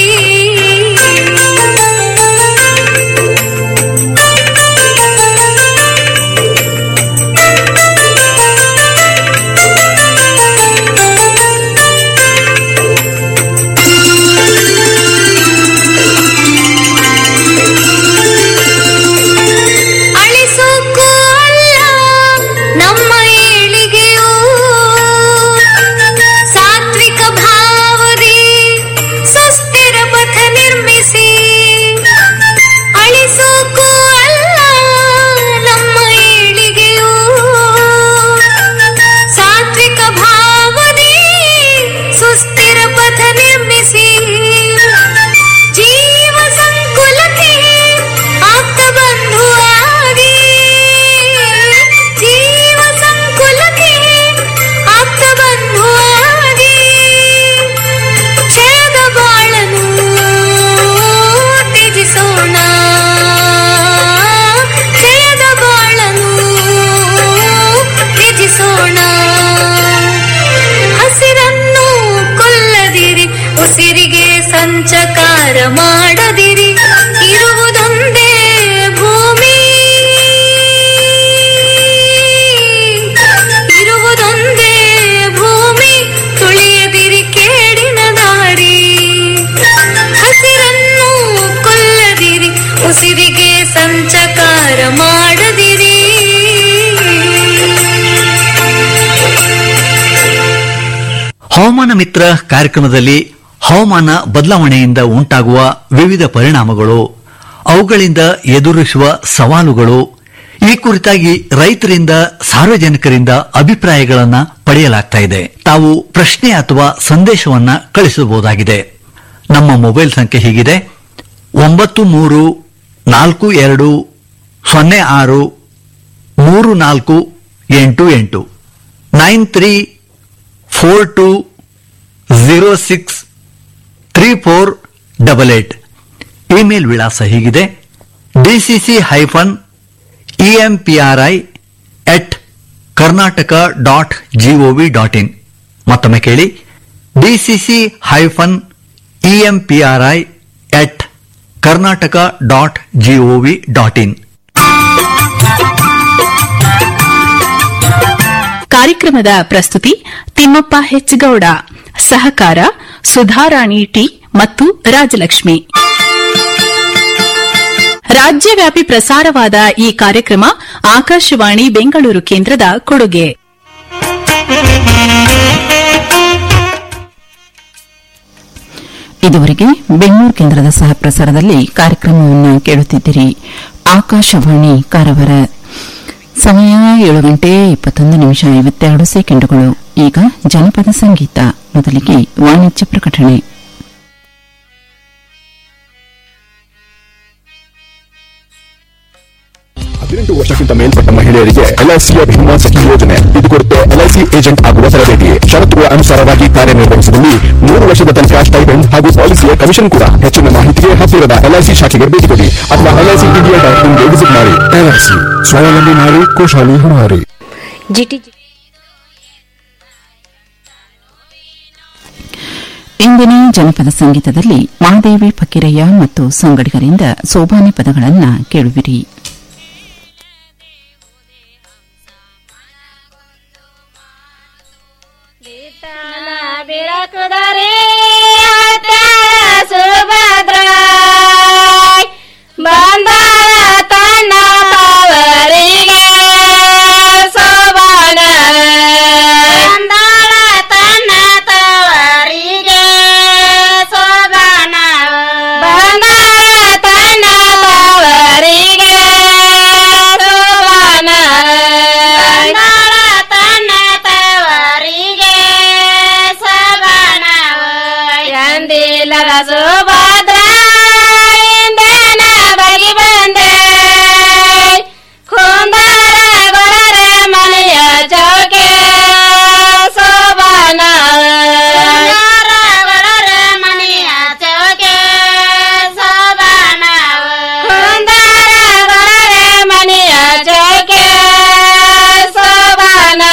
ಉಸಿರಿಗೆ ಸಂಚಕಾರ ಮಾಡದಿರಿ ಹವಾಮಾನ ಮಿತ್ರ ಕಾರ್ಯಕ್ರಮದಲ್ಲಿ ಹವಾಮಾನ ಬದಲಾವಣೆಯಿಂದ ಉಂಟಾಗುವ ವಿವಿಧ ಪರಿಣಾಮಗಳು ಅವುಗಳಿಂದ ಎದುರಿಸುವ ಸವಾಲುಗಳು ಈ ಕುರಿತಾಗಿ ರೈತರಿಂದ ಸಾರ್ವಜನಿಕರಿಂದ ಅಭಿಪ್ರಾಯಗಳನ್ನ ಪಡೆಯಲಾಗ್ತಾ ಇದೆ ತಾವು ಪ್ರಶ್ನೆ ಅಥವಾ ಸಂದೇಶವನ್ನ ಕಳಿಸಬಹುದಾಗಿದೆ ನಮ್ಮ ಮೊಬೈಲ್ ಸಂಖ್ಯೆ ಹೀಗಿದೆ ಒಂಬತ್ತು ಮೂರು ನಾಲ್ಕು ಎರಡು ಸೊನ್ನೆ ಆರು ಮೂರು ನಾಲ್ಕು ಎಂಟು ಎಂಟು nine three four two zero six three four double eight email ವಿಳಾಸ ಹೀಗಿದೆ DCC hyphen EMPRI at Karnataka dot GOV dot in ಮತ್ತೊಮ್ಮೆ ಕೇಳಿ DCC hyphen EMPRI at Karnataka dot GOV dot in ಕಾರ್ಯಕ್ರಮದ ಪ್ರಸ್ತುತಿ ತಿಮ್ಮಪ್ಪ ಹೆಚ್ಗೌಡ ಸಹಕಾರ ಸುಧಾರಾಣಿ ಟಿ ಮತ್ತು ರಾಜಲಕ್ಷ್ಮಿ ರಾಜ್ಯವ್ಯಾಪಿ ಪ್ರಸಾರವಾದ ಈ ಕಾರ್ಯಕ್ರಮ ಆಕಾಶವಾಣಿ ಬೆಂಗಳೂರು ಕೇಂದ್ರದ ಕೊಡುಗೆ ಇದುವರೆಗೆ ಬೆಂಗಳೂರು ಕೇಂದ್ರದ ಸಹ ಪ್ರಸಾರದಲ್ಲಿ ಕಾರ್ಯಕ್ರಮವನ್ನು ಕೇಳುತ್ತಿದ್ದಿರಿ ಆಕಾಶವಾಣಿ ಕಾರವಾರ ಸಮಯ ಏಳು ಗಂಟೆ ಇಪ್ಪತ್ತೊಂದು ನಿಮಿಷ ಐವತ್ತೆರಡು ಸೆಕೆಂಡುಗಳು ಈಗ ಜನಪದ ಸಂಗೀತ ಮೊದಲಿಗೆ ವಾಣಿಜ್ಯ ಪ್ರಕಟಣೆ ಹದಿನೆಂಟು ವರ್ಷಕ್ಕಿಂತ ಮೇಲ್ಪಟ್ಟ ಮಹಿಳೆಯರಿಗೆ ಎಲ್ಐಸಿಯ ಭೀಮಾ ಸಖಿ ಯೋಜನೆ ಇದು ಕೊಡುತ್ತೆ ಎಲ್ಐಸಿ ಏಜೆಂಟ್ ಆಗುವ ತರಬೇತಿ ಷರತ್ತುಗಳ ಅನುಸಾರವಾಗಿ ಕಾರ್ಯನಿರ್ವಹಿಸಿದಲ್ಲಿ ಮೂರು ವರ್ಷದ ತನಕ ಸ್ಟೈಪೆಂಡ್ ಹಾಗೂ ಪಾಲಿಸಿಯ ಕಮಿಷನ್ ಕೂಡ ಹೆಚ್ಚಿನ ಮಾಹಿತಿಗೆ ಹತ್ತಿರದ ಎಲ್ಐಸಿ ಶಾಖೆಗೆ ಭೇಟಿ ಕೊಡಿ ಅಥವಾ ಎಲ್ಐಸಿ ಇಂಡಿಯಾ ಡಾಟ್ ಇನ್ಗೆ ವಿಸಿಟ್ ಮಾಡಿ ಎಲ್ಐಸಿ ಸ್ವಾವಲಂಬಿ ನಾರಿ ಕೋಶಾಲಿ ಹುಣಾರಿ ಇಂದಿನ ಜನಪದ ಸಂಗೀತದಲ್ಲಿ ಮಾದೇವಿ ಫಕೀರಯ್ಯ ಮತ್ತು ಸಂಗಡಿಗರಿಂದ ಸೋಬಾನೆ ಪದಗಳನ್ನು ಕೇಳುವಿರಿ ಬಿಳಕುದರೆ ಸುಭದ್ರ ಬಂದಾಳ ತನ್ನ ತವರಿಗೆ ಸೋಬಾನ ಬಂದಾಳ ತನ್ನ ತವರಿಗೆ ಸೋಬಾನ ಬಂದಾಳ ತನ್ನ ತವರಿಗೆ ಸೋಬಾನ ಬಂದಾಳ ತನ್ನ ತವರಿಗೆ ಸಬಾನ ಎಂದಿಲ್ಲದ ಸುಭದ್ರ ಇಂದೇನ ಬಗಿ ಬಂದೆ ಕುಂದರ ಗೊರರ ಮನೆಯ ಚೌಕೆ ಸೋಬಾನ ಗೊರರ ಮನೆಯ ಚೌಕೆ ಸೋಬಾನ ಕುಂದರ ಗೊರರ ಮನೆಯ ಚೌಕೆ ಸೋಬಾನ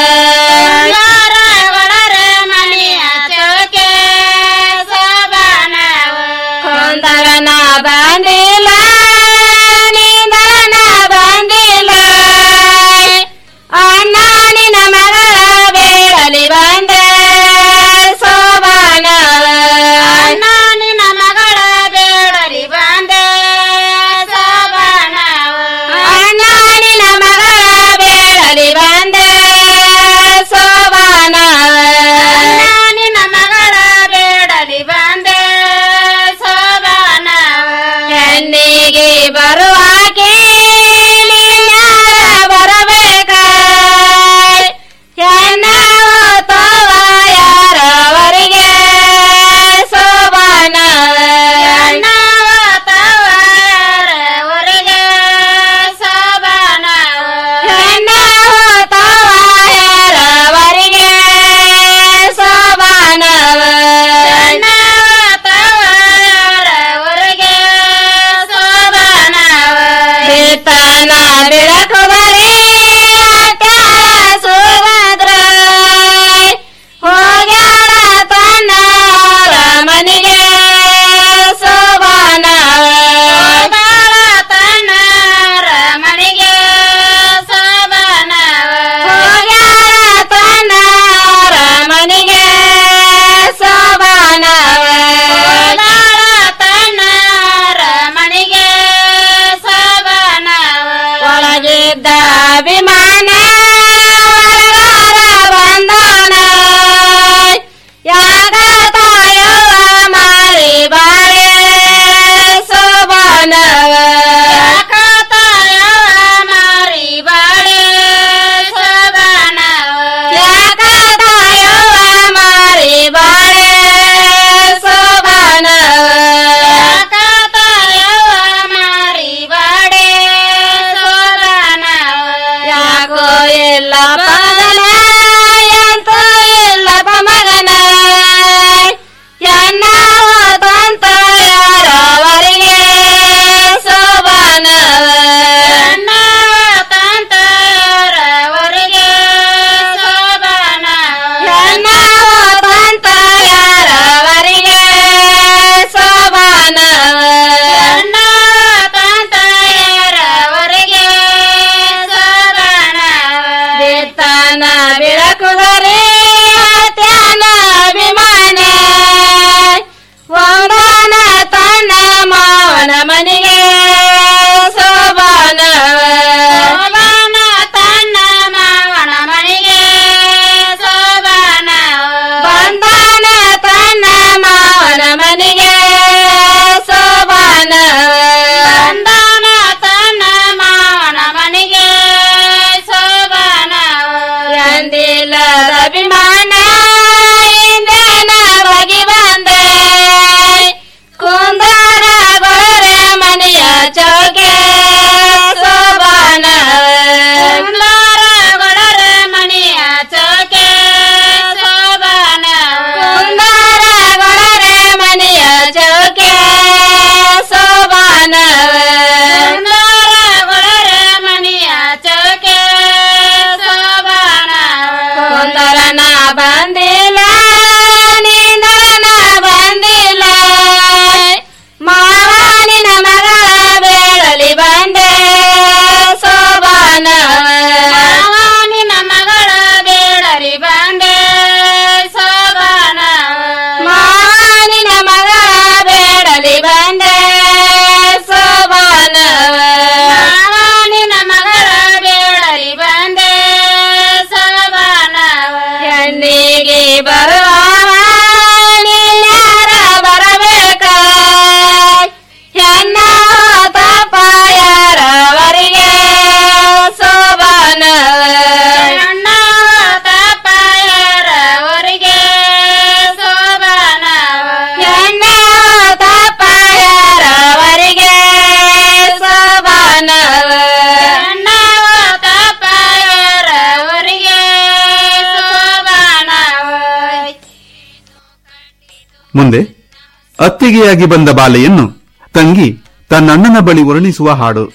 ಗೊರರ ಮನೆಯ ಚೌಕೆ ಸೋಬಾನ ಕುಂದರನ ಬಂದಿಲ್ಲ ನಿಂದರನ ಬಂದಿಲ್ಲ ಅಣ್ಣ ನಿನ್ನ ಮಗಳ ಬೇಡಲಿ ಬಂದೆ ಸೋಬಾನ ಅಣ್ಣ ನಿನ್ನ ಮಗಳ ಬೇಡಲಿ ಬಂದೆ ಸೋಬಾನ ಅಣ್ಣ ನಿನ್ನ ಮಗಳ ಬೇಡಲಿ ಬಂದೆ ಸೋಬಾನ ಅಣ್ಣ ನಿನ್ನ ಮಗಳ ಬೇಡಲಿ ಬಂದೆ ಸೋಬಾನ ಹೆಣ್ಣಿಗೆ ಬರುವಾಗೆ ಬರಬೇಕ ಹೆಣ್ಣವು ತವ ಯಾರವರಿಗೆ ಸೋಬಾನ ಹೆಣ್ಣವು ತವ ಯಾರವರಿಗೆ ಸೋಬಾನ ಹೆಣ್ಣವು ತವ ಯಾರವರಿಗೆ ಸೋಬಾನ ಹೆಣ್ಣವು ತವ ಯಾರವರಿಗೆ ಸೋಬಾನ ಬಿತ್ತನ ಬಿಳಕುದರೆ ಸುಭದ್ರ ಹೋಗ್ಯಾಳ ತನ್ನ ಮನೆಗೆ ಸೋಬಾನ ಹೋಗ್ಯಾಳ ತನ್ನ ಮನೆಗೆ ಸೋಬಾನ ಹೋಗ್ಯಾಳ ತನ್ನ ಮನೆಗೆ ಸೋಬಾನ ಹೋಗ್ಯಾಳ ತನ್ನ ಮನೆಗೆ ಇದ್ದ ಅಭಿಮಾನ ವರಗಾರ ಬಂದಾನ ಯಾಗ ತಾಯವ್ವ ಮಾರಿ ಬಾಳೆ ಸೋಬಾನವ ಯಾಕ ತಾಯವ್ವ ಮಾರಿ ಬಾಳೆ ಸೋಬಾನವ ಯಾಕ ತಾಯವ್ವ ಮಾರಿ ಬಾಳೆ ಸೋಬಾನವ ಯಾಕ ತಾಯವ್ವ ಮಾರಿ ಬಾಳೆ ಸೋಬಾನವ ಯಾಕೋ ಇಲ್ಲ ಪದನ ಎಂತ ಇಲ್ಲಪ್ಪ ಮಗನ ಎನ್ನ ಹೋದಂತ ಯಾರವರಿಗೆ ಸೋಬಾನವ ಎನ್ನ ಹೋದಂತ ಯಾರವರಿಗೆ ಸೋಬಾನವ ಎನ್ನ ಹೋದಂತ ಯಾರವರಿಗೆ ಸೋಬಾನವ ಎನ್ನ ಹೋದಂತ ಯಾರವರಿಗೆ ಸೋಬಾನವ ಬಿತ್ತಾನ ಬಿಳಕುದರೆ ತ್ಯಾನ ಅಭಿಮಾನ ಒಂದಾನ ತನ್ನ ಮಾವನ ಮನೆಗೆ ಸೋಬಾನ ಸೋಬಾನ ತನ್ನ ಮಾವನ ಮನೆಗೆ ಸೋಬಾನ ಬಂದಾನ ತನ್ನ ಮಾವನ ಮನೆಗೆ ಸೋಬಾನ ಬಂದಾನ ತನ್ನ ಮಾವನ ಮನೆಗೆ ಸೋಬಾನ ಎಂದಿಲ್ಲದ ಅಭಿಮಾನ ಇಂದೇನ ಬಗಿ ಬಂದೆ ಕುಂದಾರ ಗೊಳರೆ ಮನೆಯ ಚೌಕೆ ಸೋಬಾನ ಕುಂದಾರ ಗೊಳರೆ ಮನೆಯ ಚೌಕೆ ಸೋಬಾನ ಕುಂದಾರ ಗೊಳರೆ ಮನೆಯ ಚೌಕೆ ಸೋಬಾನ ಕುಂದಾರ ಗೊಳರೆ ಮನೆಯ ಚೌಕೆ ಸೋಬಾನ ಕುಂದರನ ಬಂದಿಲ್ಲ ನೀಂದರನ ಬಂದಿಲ್ಲ ಮಾವಾನಿನ ಮಗಳ ಬೇಡಲಿ ಬಂದೆ ಸೋಬಾನ ಮಾವಾನಿನ ಮಗಳ ಬೇಡಲಿ ಬಂದೆ ಸೋಬಾನ ಮಾವಾನಿನ ಮಗಳ ಬೇಡಲಿ ಬಂದೆ ಸೋಬಾನ ಮಾವಾನಿನ ಮಗಳ ಬೇಡಲಿ ಬಂದೆ ಸೋಬಾನ ಹೆಣ್ಣಿಗೆ ಬರುವವ ನೀನ್ಯಾರ ಬರಬೇಕ ಹೆಣ್ಣ ತಪ್ಪ ಯಾರವರಿಗೆ ಸೋಬಾನ ಹೆಣ್ಣ ತಪ್ಪ ಯಾರವರಿಗೆ ಸೋಬಾನ ಹೆಣ್ಣ ತಪ್ಪ ಯಾರವರಿಗೆ ಸೋಬಾನ ಹೆಣ್ಣ ತಪ್ಪ ಯಾರವರಿಗೆ ಸೋಬಾನ ಮುಂದೆ ಅತ್ತಿಗೆಯಾಗಿ ಬಂದ ಬಾಲೆಯನ್ನು ತಂಗಿ ತನ್ನಣ್ಣನ ಬಳಿ ವರ್ಣಿಸುವ ಹಾಡು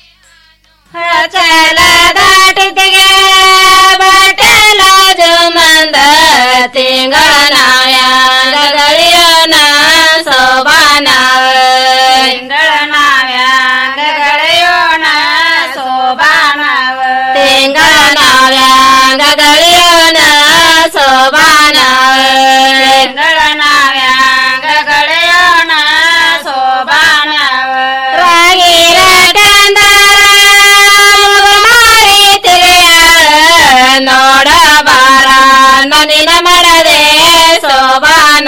ಚಲ ದಾಟಿತಿಗೆ ಬಟಲ ಜುಮಂದ ತಿಂಗಳ ನಾವ್ಯಾಂಗಗಳಿಯೋನ ಸೋಬಾನ ತಿಂಗಳ ನಾವ್ಯಾಂಗಗಳಿಯೋಣ ಸೋಬಾನ ತಿಂಗಳ ನಾವ್ಯಾಂಗಗಳಿಯೋಣ ಸೋಬಾನ ತಿಂಗಳ ನಾವ್ಯಾಂಗಗಳಿಯೋಣ ಸೋಬಾನ ರಾಗಿರ ಕಂದರ ಮಾರಿ ತಿರುಯಾಳ ನೋಡಬಾರ ನನಿನ ಮಡದೆ ಸೋಬಾನ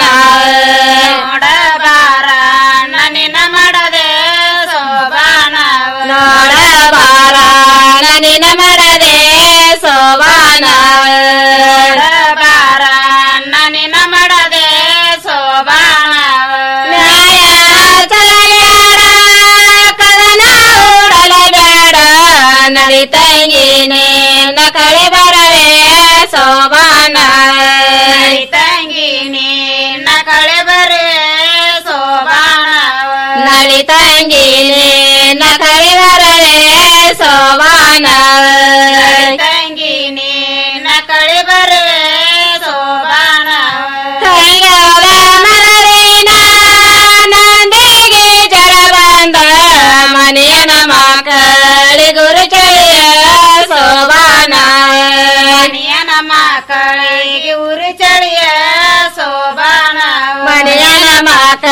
ನೋಡಬಾರ ನನಿನ ಮಡದೆ ಸೋಬಾನ ನೋಡಬಾರ ನನಿನ ಮಡದೆ ಸೋಬಾನ ನೋಡಬಾರ ನನಿನ ಮಡದೆ ಸೋಬಾನ ನ್ಯಾಯ ಚಲವ್ಯಾಡ ಕದನ ಉಡಲಬೇಡ ನರಿತಂಗಿನೇ ನಕಳಿ ಬರವೇ ಸೋಬಾನ ನರಿತಂಗಿನೇ ನಕಳಿ ಬರವೇ ಸೋಬಾನ ನಳಿತಂಗಿನೇ ನಕಳಿ ಬರವೇ ಸೋಬಾನ ತಂಗಿನೇ ನಕಳಿ ಬರವೇ ಸೋಬಾನ ಕೈಗಾಲ ಮರಳಿನ ನಂದಿಗೆ ಜರ ಬಂದ ಮನೆಯನ ಮಕ್ಕಳಿ ಗುರು ಚಳಿಯ ಸೋಬಾನ ಮನೆಯನ ಮಕ್ಕಳಿಗೆ ಉರು ಚಳಿಯ ಸೋಬಾನ ಮನೆಯನ ಮಕ್ಕ